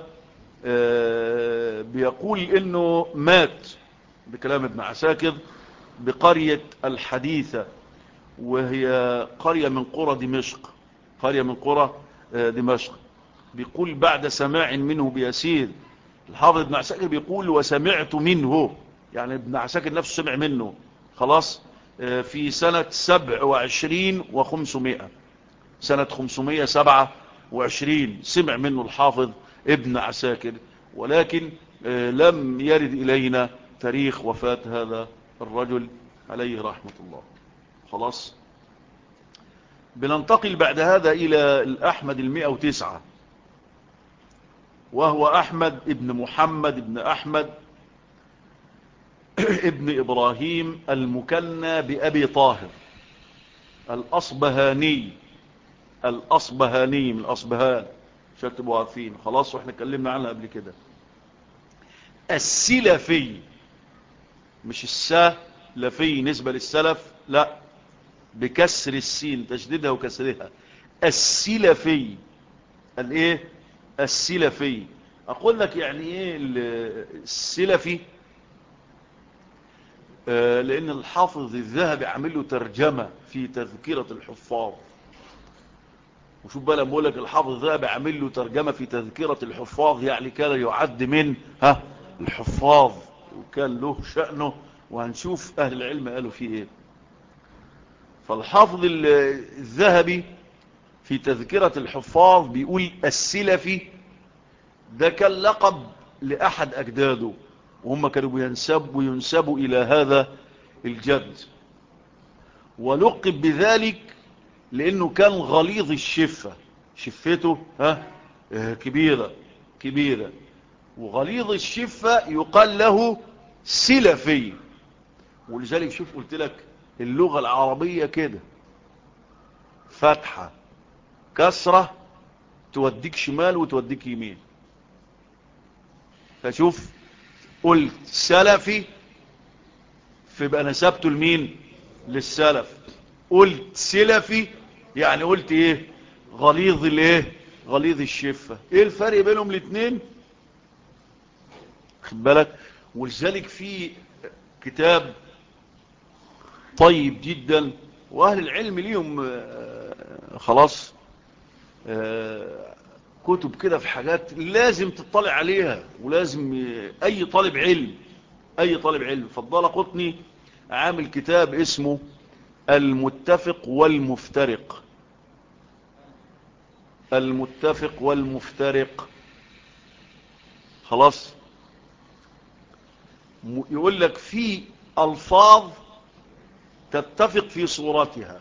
بيقول انه مات بكلام ابن عساكر بقرية الحديثة وهي قرية من قرى دمشق قرية من قرى دمشق بيقول بعد سماع منه بيسير الحافظ ابن عساكر بيقول وسمعت منه يعني ابن عساكر نفسه سمع منه خلاص في سنة سبع وعشرين وخمسمائة سنة خمسمائة سبعة وعشرين سمع منه الحافظ ابن عساكر ولكن لم يرد إلينا تاريخ وفاة هذا الرجل عليه رحمة الله خلاص بننتقل بعد هذا إلى الأحمد المئة وتسعة وهو أحمد ابن محمد ابن أحمد ابن إبراهيم المكنى بأبي طاهر الأصبهاني الأصبهاني من الأصبهان شكتبوا عارفين خلاص واحنا اتكلمنا عنها قبل كده السلفي مش السلفي نسبة للسلف لا بكسر السين تشديدها وكسرها السلفي الايه السلفي اقول لك يعني ايه السلفي آه لان الحافظ الذهبي عامل له ترجمة في تذكرة الحفاظ وشوف بقى لما اقول لك الحافظ الذهبي عامل له ترجمة في تذكرة الحفاظ يعني كان يعد من ها الحفاظ وكان له شأنه وهنشوف اهل العلم قالوا فيه ايه فالحافظ الذهبي في تذكرة الحفاظ بيقول السلفي ده كان لقب لأحد أجداده وهم كانوا بينسبوا ينسبوا إلى هذا الجد ولقب بذلك لأنه كان غليظ الشفة شفته ها كبيرة كبيرة وغليظ الشفة يقال له سلفي ولذلك شوف قلت لك اللغة العربية كده فتحة كسرة توديك شمال وتوديك يمين فشوف قلت سلفي فيبقى نسبته لمين للسلف قلت سلفي يعني قلت ايه غليظ الايه غليظ الشفة ايه الفرق بينهم الاثنين خد بالك ولذلك في كتاب طيب جدا واهل العلم ليهم خلاص كتب كده في حاجات لازم تطلع عليها ولازم اي طالب علم اي طالب علم فضل قطني عامل كتاب اسمه المتفق والمفترق المتفق والمفترق خلاص يقول لك في الفاظ تتفق في صورتها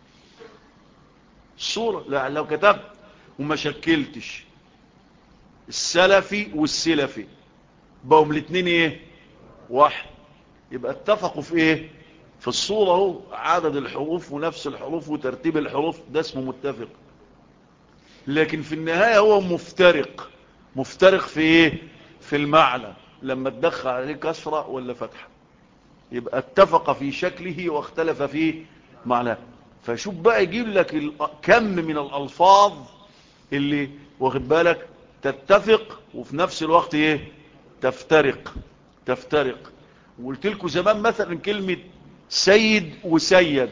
الصورة لا لو كتبت وما شكلتش السلفي والسلفي بقوا الاثنين ايه واحد يبقى اتفقوا في ايه في الصورة اهو عدد الحروف ونفس الحروف وترتيب الحروف ده اسمه متفق لكن في النهاية هو مفترق مفترق في ايه في المعنى لما تدخل عليه كسرة ولا فتحة يبقى اتفق في شكله واختلف في معناه فشوف بقى يجيب لك كم من الألفاظ اللي واخد بالك تتفق وفي نفس الوقت ايه تفترق تفترق وقلت لكم زمان مثلا كلمة سيد وسيد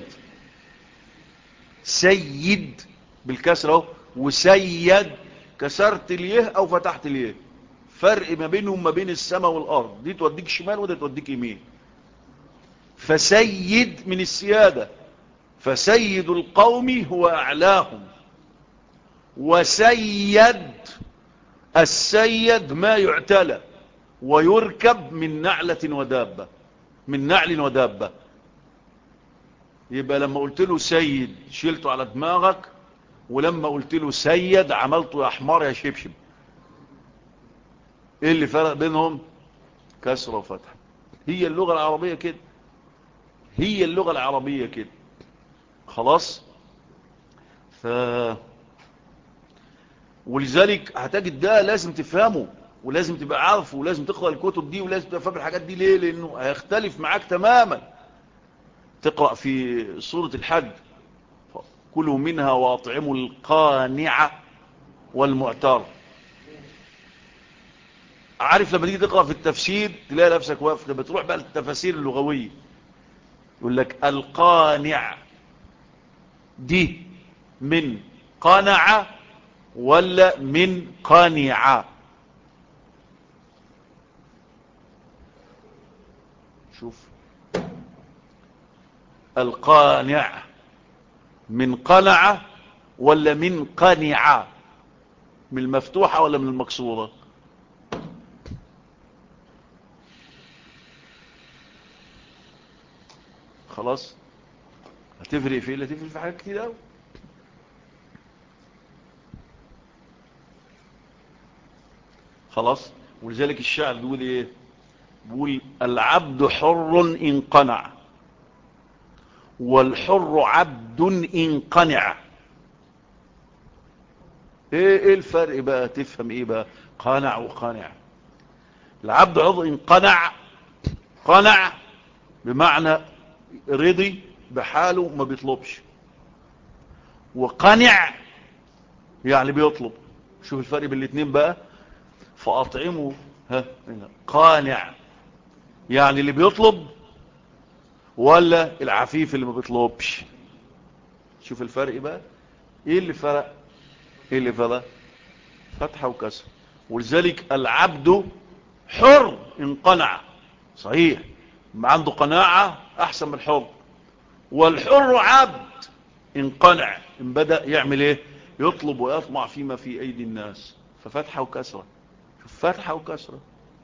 سيد بالكسر اهو وسيد كسرت اليه او فتحت اليه فرق ما بينهم ما بين السماء والارض دي توديك شمال وده توديك يمين فسيد من السيادة فسيد القوم هو اعلاهم وسيد السيد ما يعتلى ويركب من نعلة ودابة من نعل ودابة يبقى لما قلت له سيد شلته على دماغك ولما قلت له سيد عملته يا حمار يا شبشب ايه اللي فرق بينهم كسر وفتح هي اللغة العربية كده هي اللغة العربية كده خلاص ف ولذلك هتجد ده لازم تفهمه ولازم تبقى عارفه ولازم تقرأ الكتب دي ولازم تبقى فاهم الحاجات دي ليه لانه هيختلف معاك تماما تقرأ في سورة الحج كلوا منها واطعموا القانع والمعتر عارف لما تيجي تقرأ في التفسير تلاقي نفسك واقف لما تروح بقى التفاسير اللغوية يقول لك القانع دي من قنع ولا من قانع شوف القانع من قنع ولا من قنع من المفتوحة ولا من المكسورة خلاص هتفرق في ايه هتفرق في حاجات كتير قوي خلاص ولذلك الشاعر بيقول ايه بيقول العبد حر ان قنع والحر عبد ان قنع ايه ايه الفرق بقى تفهم ايه بقى قنع وقنع العبد عضو ان قنع قنع بمعنى رضي بحاله ما بيطلبش وقنع يعني بيطلب شوف الفرق بين الاثنين بقى فاطعمه ها قانع يعني اللي بيطلب ولا العفيف اللي ما بيطلبش شوف الفرق بقى ايه اللي فرق ايه اللي فرق فتحة وكسر ولذلك العبد حر ان قنع صحيح ما عنده قناعة احسن من الحر والحر عبد ان قنع ان بدأ يعمل ايه يطلب ويطمع فيما في ايدي الناس ففتحة وكسرة شوف فتحة وكسرة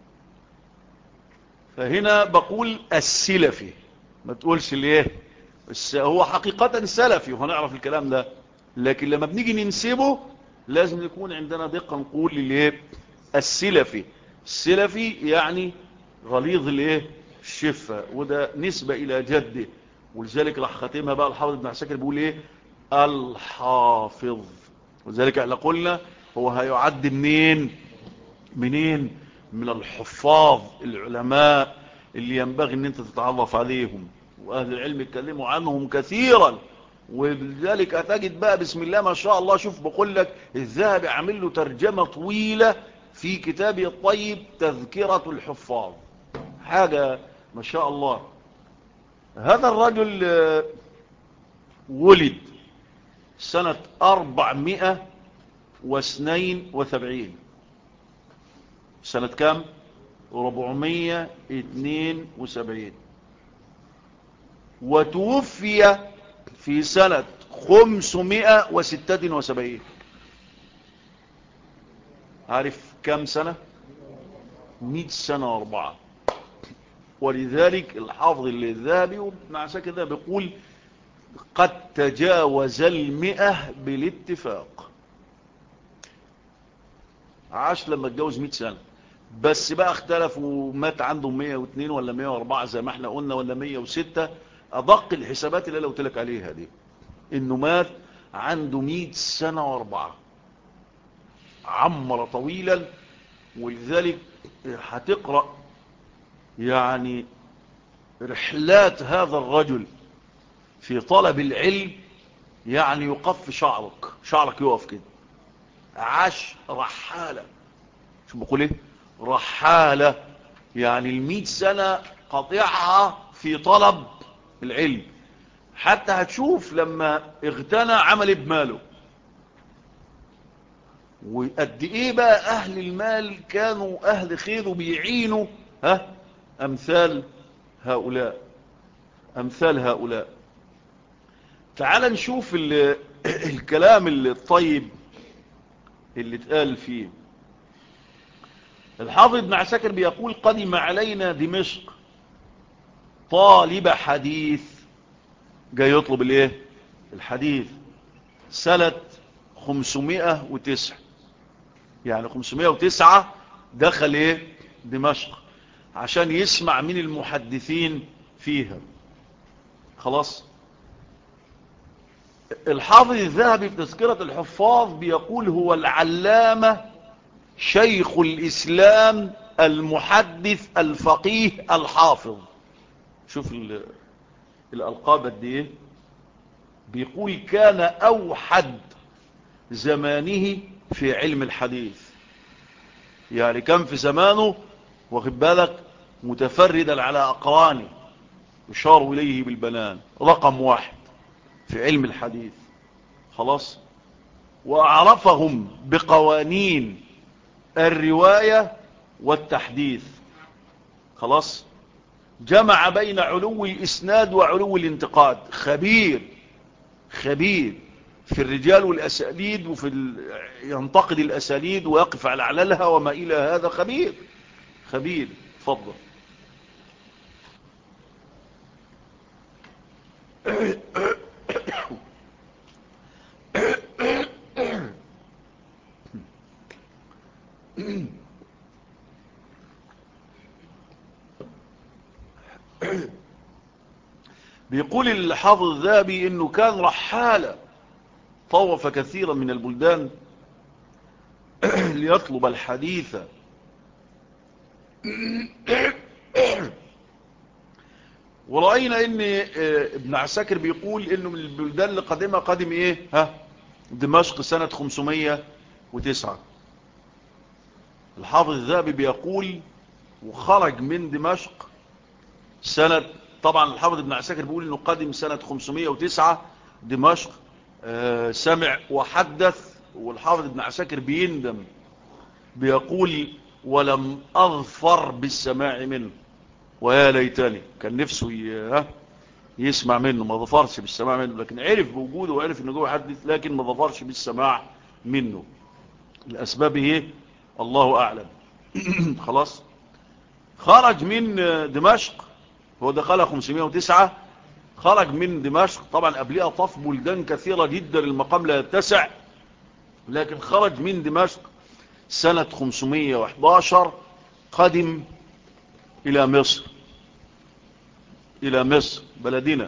فهنا بقول السلفي ما تقولش ليه هو حقيقة سلفي وهنعرف الكلام ده لكن لما بنيجي ننسبه لازم يكون عندنا دقة نقول ليه السلفي السلفي يعني غليظ الايه الشفة وده نسبة الى جده ولذلك راح خاتمها بقى الحافظ ابن عساكر بيقول ايه الحافظ ولذلك احنا قلنا هو هيعد منين منين من الحفاظ العلماء اللي ينبغي ان انت تتعرف عليهم واهل العلم يتكلموا عنهم كثيرا ولذلك هتجد بقى بسم الله ما شاء الله شوف بقول لك الذهبي عامل له ترجمة طويلة في كتابه الطيب تذكرة الحفاظ حاجة ما شاء الله هذا الرجل ولد سنة أربعمائة واثنين وثبعين سنة كام ربعمية اتنين وسبعين وتوفي في سنة خمسمائة وستة وسبعين عارف كم سنة مئة سنة واربعة ولذلك الحافظ الذهبي ومع كده بيقول قد تجاوز المئة بالاتفاق عاش لما اتجوز مئة سنة بس بقى اختلفوا ومات عنده 102 ولا 104 زي ما احنا قلنا ولا 106 ادق الحسابات اللي انا قلت لك عليها دي انه مات عنده 100 سنة واربعة عمر طويلا ولذلك هتقرأ يعني رحلات هذا الرجل في طلب العلم يعني يقف شعرك شعرك يقف كده عاش رحالة شو بقول ايه رحالة يعني المئة سنة قطعها في طلب العلم حتى هتشوف لما اغتنى عمل بماله وقد ايه بقى اهل المال كانوا اهل خير وبيعينوا ها امثال هؤلاء امثال هؤلاء تعال نشوف الكلام الطيب اللي اتقال فيه الحافظ ابن عساكر بيقول قدم علينا دمشق طالب حديث جاي يطلب الايه الحديث سنة 509 يعني 509 دخل ايه دمشق عشان يسمع من المحدثين فيها خلاص الحافظ الذهبي في تذكرة الحفاظ بيقول هو العلامة شيخ الإسلام المحدث الفقيه الحافظ شوف الألقاب قد ايه بيقول كان أوحد زمانه في علم الحديث يعني كان في زمانه واخد بالك متفردا على أقرانه يشار إليه بالبنان رقم واحد في علم الحديث خلاص وأعرفهم بقوانين الرواية والتحديث خلاص جمع بين علو الإسناد وعلو الانتقاد خبير خبير في الرجال والأساليد وفي ال... ينتقد الأساليد ويقف على عللها وما إلى هذا خبير خبير تفضل بيقول الحافظ الذهبي انه كان رحالة طوف كثيرا من البلدان ليطلب الحديث ورأينا ان ابن عساكر بيقول انه من البلدان اللي قدمها قدم ايه ها دمشق سنة 509 الحافظ الذهبي بيقول وخرج من دمشق سنة طبعا الحافظ ابن عساكر بيقول انه قدم سنة 509 دمشق آه سمع وحدث والحافظ ابن عساكر بيندم بيقول ولم اظفر بالسماع منه ويا ليتني كان نفسه يسمع منه ما ظفرش بالسماع منه لكن عرف بوجوده وعرف انه جوه حدث لكن ما ظفرش بالسماع منه الاسباب ايه الله اعلم خلاص خرج من دمشق هو دخلها 509 خرج من دمشق طبعا قبلها طاف بلدان كثيرة جدا المقام لا يتسع لكن خرج من دمشق سنة 511 قدم إلى مصر إلى مصر بلدنا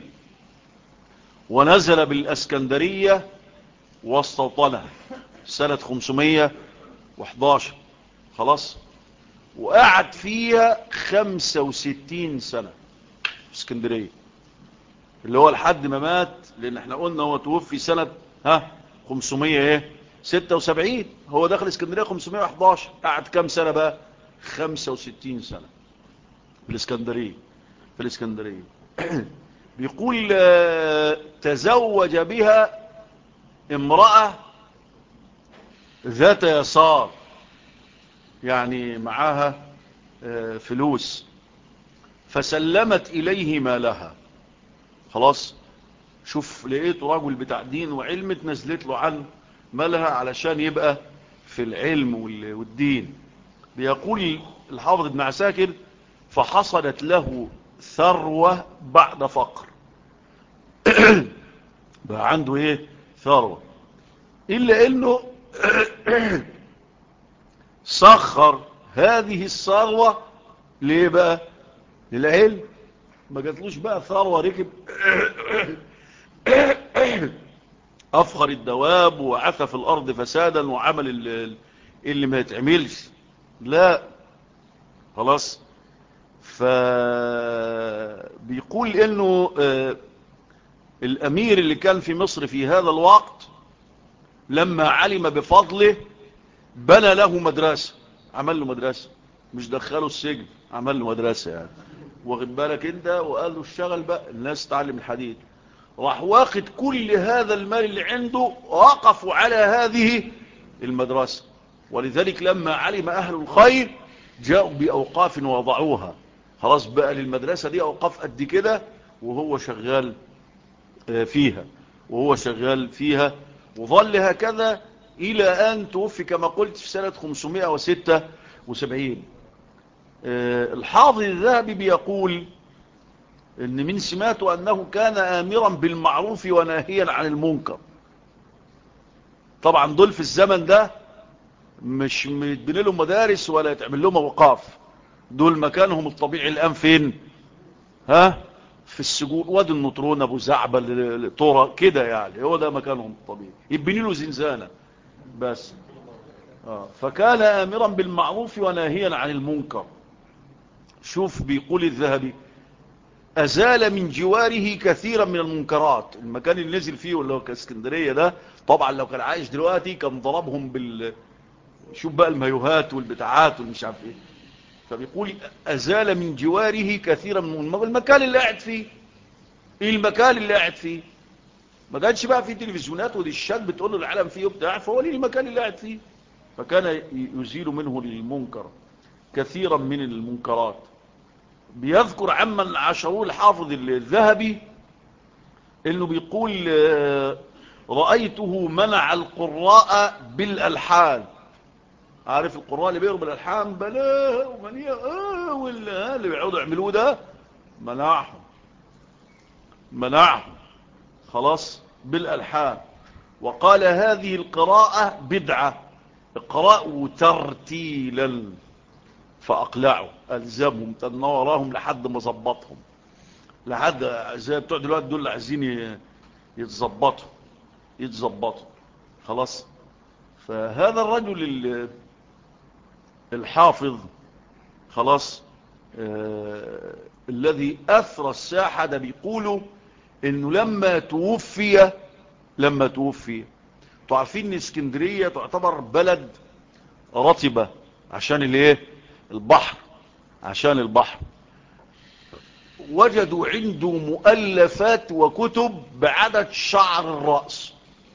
ونزل بالأسكندرية واستوطنها سنة 511 خلاص وقعد فيها 65 سنة في اسكندرية اللي هو لحد ما مات لان احنا قلنا هو توفي سنة ها 500 ايه 76 هو دخل اسكندرية 511 قعد كام سنة بقى 65 سنة في الاسكندرية في الاسكندرية بيقول تزوج بها امرأة ذات يسار يعني معاها فلوس فسلمت إليه مالها خلاص شوف لقيته رجل بتاع دين وعلم اتنزلت له عن مالها علشان يبقى في العلم والدين بيقول الحافظ ابن عساكر فحصلت له ثروة بعد فقر بقى عنده ايه ثروة إلا انه سخر هذه الثروة ليه بقى للعلم ما جاتلوش بقى ثروة ركب افخر الدواب وعثف الارض فسادا وعمل اللي, اللي ما يتعملش لا خلاص فبيقول انه الامير اللي كان في مصر في هذا الوقت لما علم بفضله بنى له مدرسة عمل له مدرسة مش دخله السجن عمل له مدرسة يعني واخد بالك انت وقال له اشتغل بقى الناس تعلم الحديد راح واخد كل هذا المال اللي عنده وقفوا على هذه المدرسة ولذلك لما علم اهل الخير جاءوا باوقاف وضعوها خلاص بقى للمدرسة دي اوقاف قد كده وهو شغال فيها وهو شغال فيها وظل هكذا إلى أن توفي كما قلت في سنة 576 الحافظ الذهبي بيقول ان من سماته أنه كان آمرا بالمعروف وناهيا عن المنكر طبعا دول في الزمن ده مش متبني لهم مدارس ولا يتعمل لهم اوقاف دول مكانهم الطبيعي الآن فين ها في السجون وادي النطرون ابو زعبل طورة كده يعني هو ده مكانهم الطبيعي يبني له زنزانة بس آه. فكان آمرا بالمعروف وناهيا عن المنكر شوف بيقول الذهبي أزال من جواره كثيرا من المنكرات المكان اللي نزل فيه اللي هو كاسكندرية ده طبعا لو كان عايش دلوقتي كان ضربهم بال شوف بقى المايوهات والبتاعات والمش عارف ايه فبيقول أزال من جواره كثيرا من المكان اللي قاعد فيه ايه المكان اللي قاعد فيه ما كانش بقى في تلفزيونات ودشات بتقول له العالم فيه وبتاع فهو ليه المكان اللي قاعد فيه فكان يزيل منه المنكر كثيرا من المنكرات بيذكر عمن عاشروه الحافظ الذهبي انه بيقول رأيته منع القراء بالألحان عارف القراء اللي بيقروا بالألحان بلا ومنية اه ولا اللي بيعودوا يعملوه ده منعهم منعهم خلاص بالألحان وقال هذه القراءة بدعة اقرأوا ترتيلا فأقلعوا ألزمهم تنوراهم لحد ما ظبطهم لحد زي بتوع دلوقتي دول عايزين يتظبطوا يتظبطوا خلاص فهذا الرجل الحافظ خلاص آه الذي أثرى الساحة ده بيقولوا انه لما توفي لما توفي تعرفين ان اسكندرية تعتبر بلد رطبة عشان الايه البحر عشان البحر وجدوا عنده مؤلفات وكتب بعدد شعر الرأس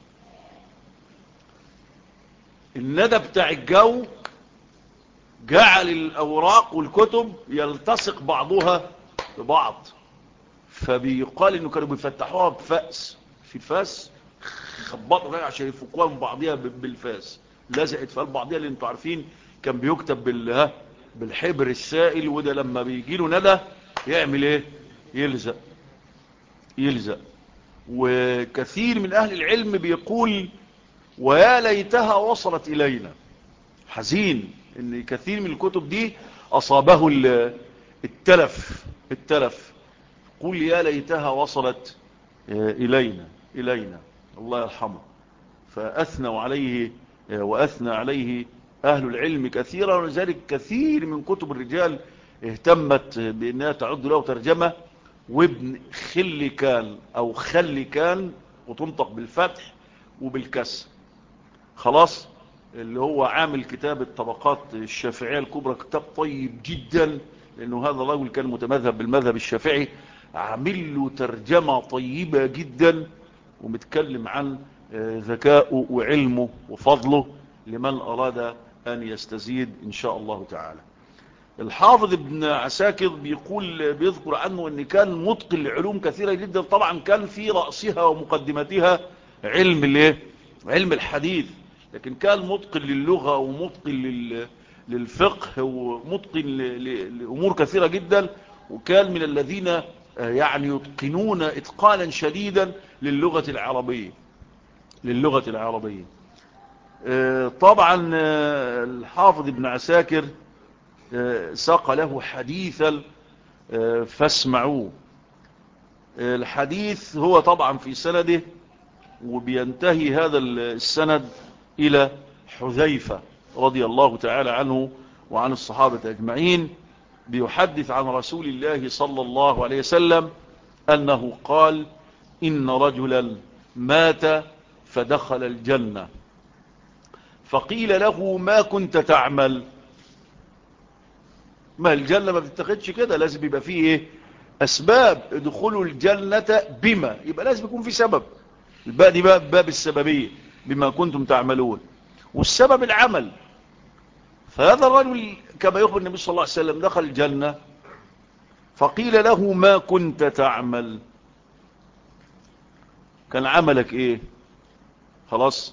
الندى بتاع الجو جعل الأوراق والكتب يلتصق بعضها ببعض فبيقال انه كانوا بيفتحوها بفأس في فاس خبطوا فيها عشان يفكوها من بعضها بالفاس لزقت في بعضها اللي انتوا عارفين كان بيكتب بال بالحبر السائل وده لما بيجي له ندى يعمل ايه يلزق يلزق وكثير من اهل العلم بيقول ويا ليتها وصلت الينا حزين ان كثير من الكتب دي اصابه التلف التلف قل يا ليتها وصلت الينا الينا الله يرحمه فاثنوا عليه واثنى عليه اهل العلم كثيرا ولذلك كثير من كتب الرجال اهتمت بانها تعد له ترجمة وابن خل كان او خل كان وتنطق بالفتح وبالكسر خلاص اللي هو عامل كتاب الطبقات الشافعية الكبرى كتاب طيب جدا لانه هذا الرجل كان متمذهب بالمذهب الشافعي عامل له ترجمة طيبة جدا ومتكلم عن ذكائه وعلمه وفضله لمن اراد ان يستزيد ان شاء الله تعالى الحافظ ابن عساكر بيقول بيذكر عنه ان كان متقن لعلوم كثيرة جدا طبعا كان في رأسها ومقدمتها علم الايه علم الحديث لكن كان متقن للغة ومتقن لل للفقه ومتقن لأمور كثيرة جدا وكان من الذين يعني يتقنون اتقانا شديدا للغة العربية للغة العربية طبعا الحافظ ابن عساكر ساق له حديثا فاسمعوه الحديث هو طبعا في سنده وبينتهي هذا السند إلى حذيفة رضي الله تعالى عنه وعن الصحابة أجمعين بيحدث عن رسول الله صلى الله عليه وسلم أنه قال إن رجلا مات فدخل الجنة فقيل له ما كنت تعمل ما الجنة ما بتتخدش كده لازم يبقى فيه ايه اسباب ادخلوا الجنة بما يبقى لازم يكون في سبب الباء دي باب, باب السببية بما كنتم تعملون والسبب العمل فهذا الرجل كما يخبر النبي صلى الله عليه وسلم دخل الجنة فقيل له ما كنت تعمل كان عملك ايه خلاص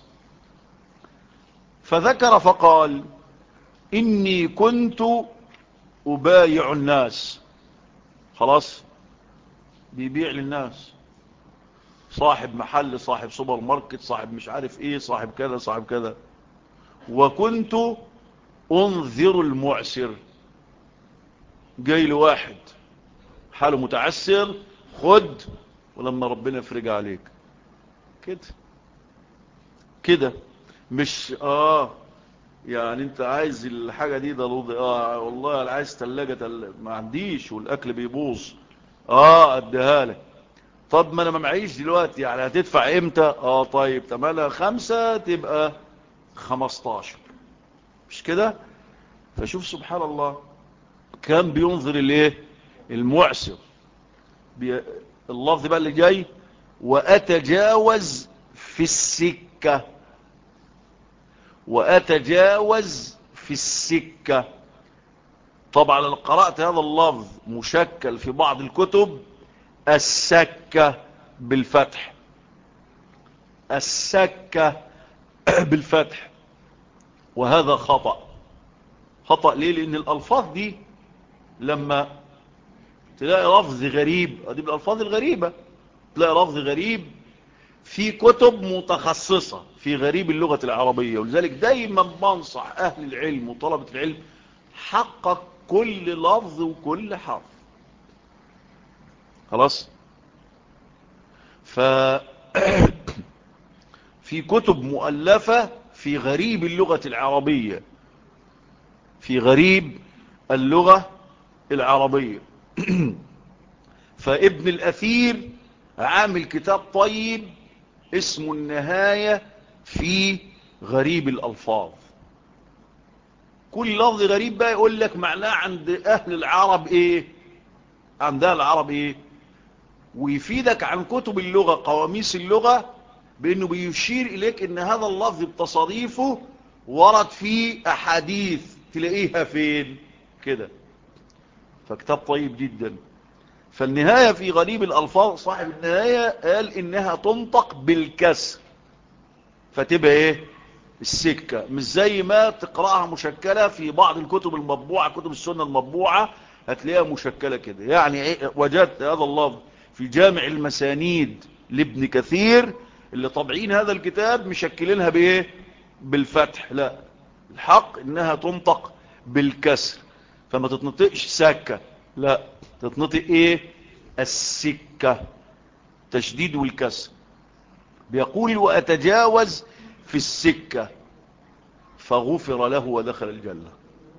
فذكر فقال إني كنت أبايع الناس خلاص بيبيع للناس صاحب محل صاحب سوبر ماركت صاحب مش عارف ايه صاحب كذا صاحب كذا وكنت انذر المعسر جاي لواحد حاله متعسر خد ولما ربنا يفرج عليك كده كده مش اه يعني انت عايز الحاجة دي ضروري اه والله انا عايز تلاجة تل... ما عنديش والاكل بيبوظ اه اديها لك طب ما انا ما معيش دلوقتي يعني هتدفع امتى اه طيب تمالها خمسة تبقى خمستاشر مش كده فشوف سبحان الله كان بينظر الايه المعسر بي... اللفظ بقى اللي جاي واتجاوز في السكة واتجاوز في السكة طبعا انا قرأت هذا اللفظ مشكل في بعض الكتب السكة بالفتح السكة بالفتح وهذا خطأ خطأ ليه لان الالفاظ دي لما تلاقي لفظ غريب دي بالالفاظ الغريبة تلاقي لفظ غريب في كتب متخصصة في غريب اللغة العربية ولذلك دايما بنصح اهل العلم وطلبة العلم حقق كل لفظ وكل حرف خلاص ف في كتب مؤلفة في غريب اللغة العربية في غريب اللغة العربية فابن الأثير عامل كتاب طيب اسمه النهاية في غريب الألفاظ كل لفظ غريب بقى يقول لك معناه عند أهل العرب إيه عند أهل العرب إيه ويفيدك عن كتب اللغة قواميس اللغة بأنه بيشير إليك أن هذا اللفظ بتصاريفه ورد فيه أحاديث تلاقيها فين كده فكتاب طيب جدا فالنهاية في غريب الألفاظ صاحب النهاية قال إنها تنطق بالكسر فتبقى إيه السكة مش زي ما تقرأها مشكلة في بعض الكتب المطبوعة كتب السنة المطبوعة هتلاقيها مشكلة كده يعني إيه وجدت هذا اللفظ في جامع المسانيد لابن كثير اللي طبعين هذا الكتاب مشكلينها بايه بالفتح لا الحق انها تنطق بالكسر فما تتنطقش سكة لا تتنطق ايه السكة تشديد والكسر بيقول واتجاوز في السكة فغفر له ودخل الجنة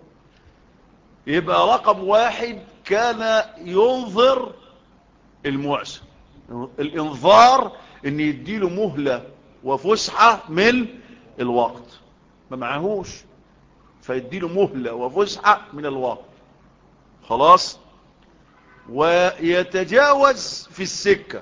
يبقى رقم واحد كان ينظر المعسر الانظار ان يديله مهلة وفسحة من الوقت ما معهوش فيديله مهلة وفسحة من الوقت خلاص ويتجاوز في السكة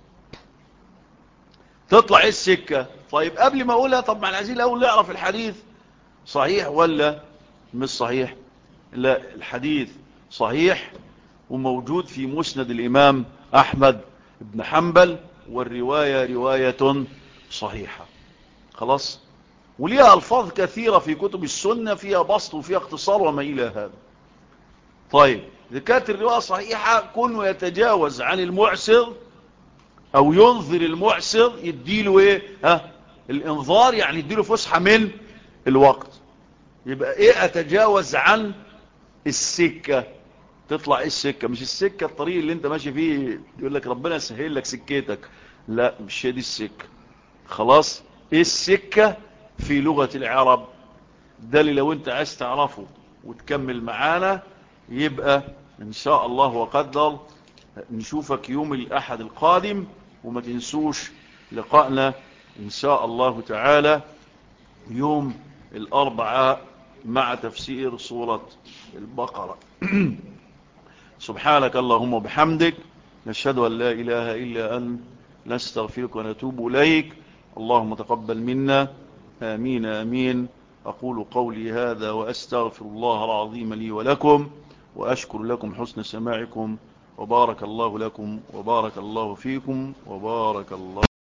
تطلع ايه السكة طيب قبل ما اقولها طب مع العزيز الاول نعرف الحديث صحيح ولا مش صحيح لا الحديث صحيح وموجود في مسند الامام احمد بن حنبل والرواية رواية صحيحة خلاص وليها الفاظ كثيرة في كتب السنة فيها بسط وفيها اختصار وما الى هذا طيب اذا كانت الرواية صحيحة كونه يتجاوز عن المعسر او ينظر المعسر يديله ايه ها الانظار يعني يديله فسحة من الوقت يبقى ايه اتجاوز عن السكة تطلع ايه السكة مش السكة الطريق اللي انت ماشي فيه يقول لك ربنا يسهل لك سكتك لا مش هي دي السكة خلاص ايه السكة في لغة العرب ده اللي لو انت عايز تعرفه وتكمل معانا يبقى ان شاء الله وقدر نشوفك يوم الاحد القادم وما تنسوش لقائنا ان شاء الله تعالى يوم الاربعاء مع تفسير سورة البقرة سبحانك اللهم وبحمدك نشهد أن لا إله إلا أن نستغفرك ونتوب إليك اللهم تقبل منا آمين آمين أقول قولي هذا وأستغفر الله العظيم لي ولكم وأشكر لكم حسن سماعكم وبارك الله لكم وبارك الله فيكم وبارك الله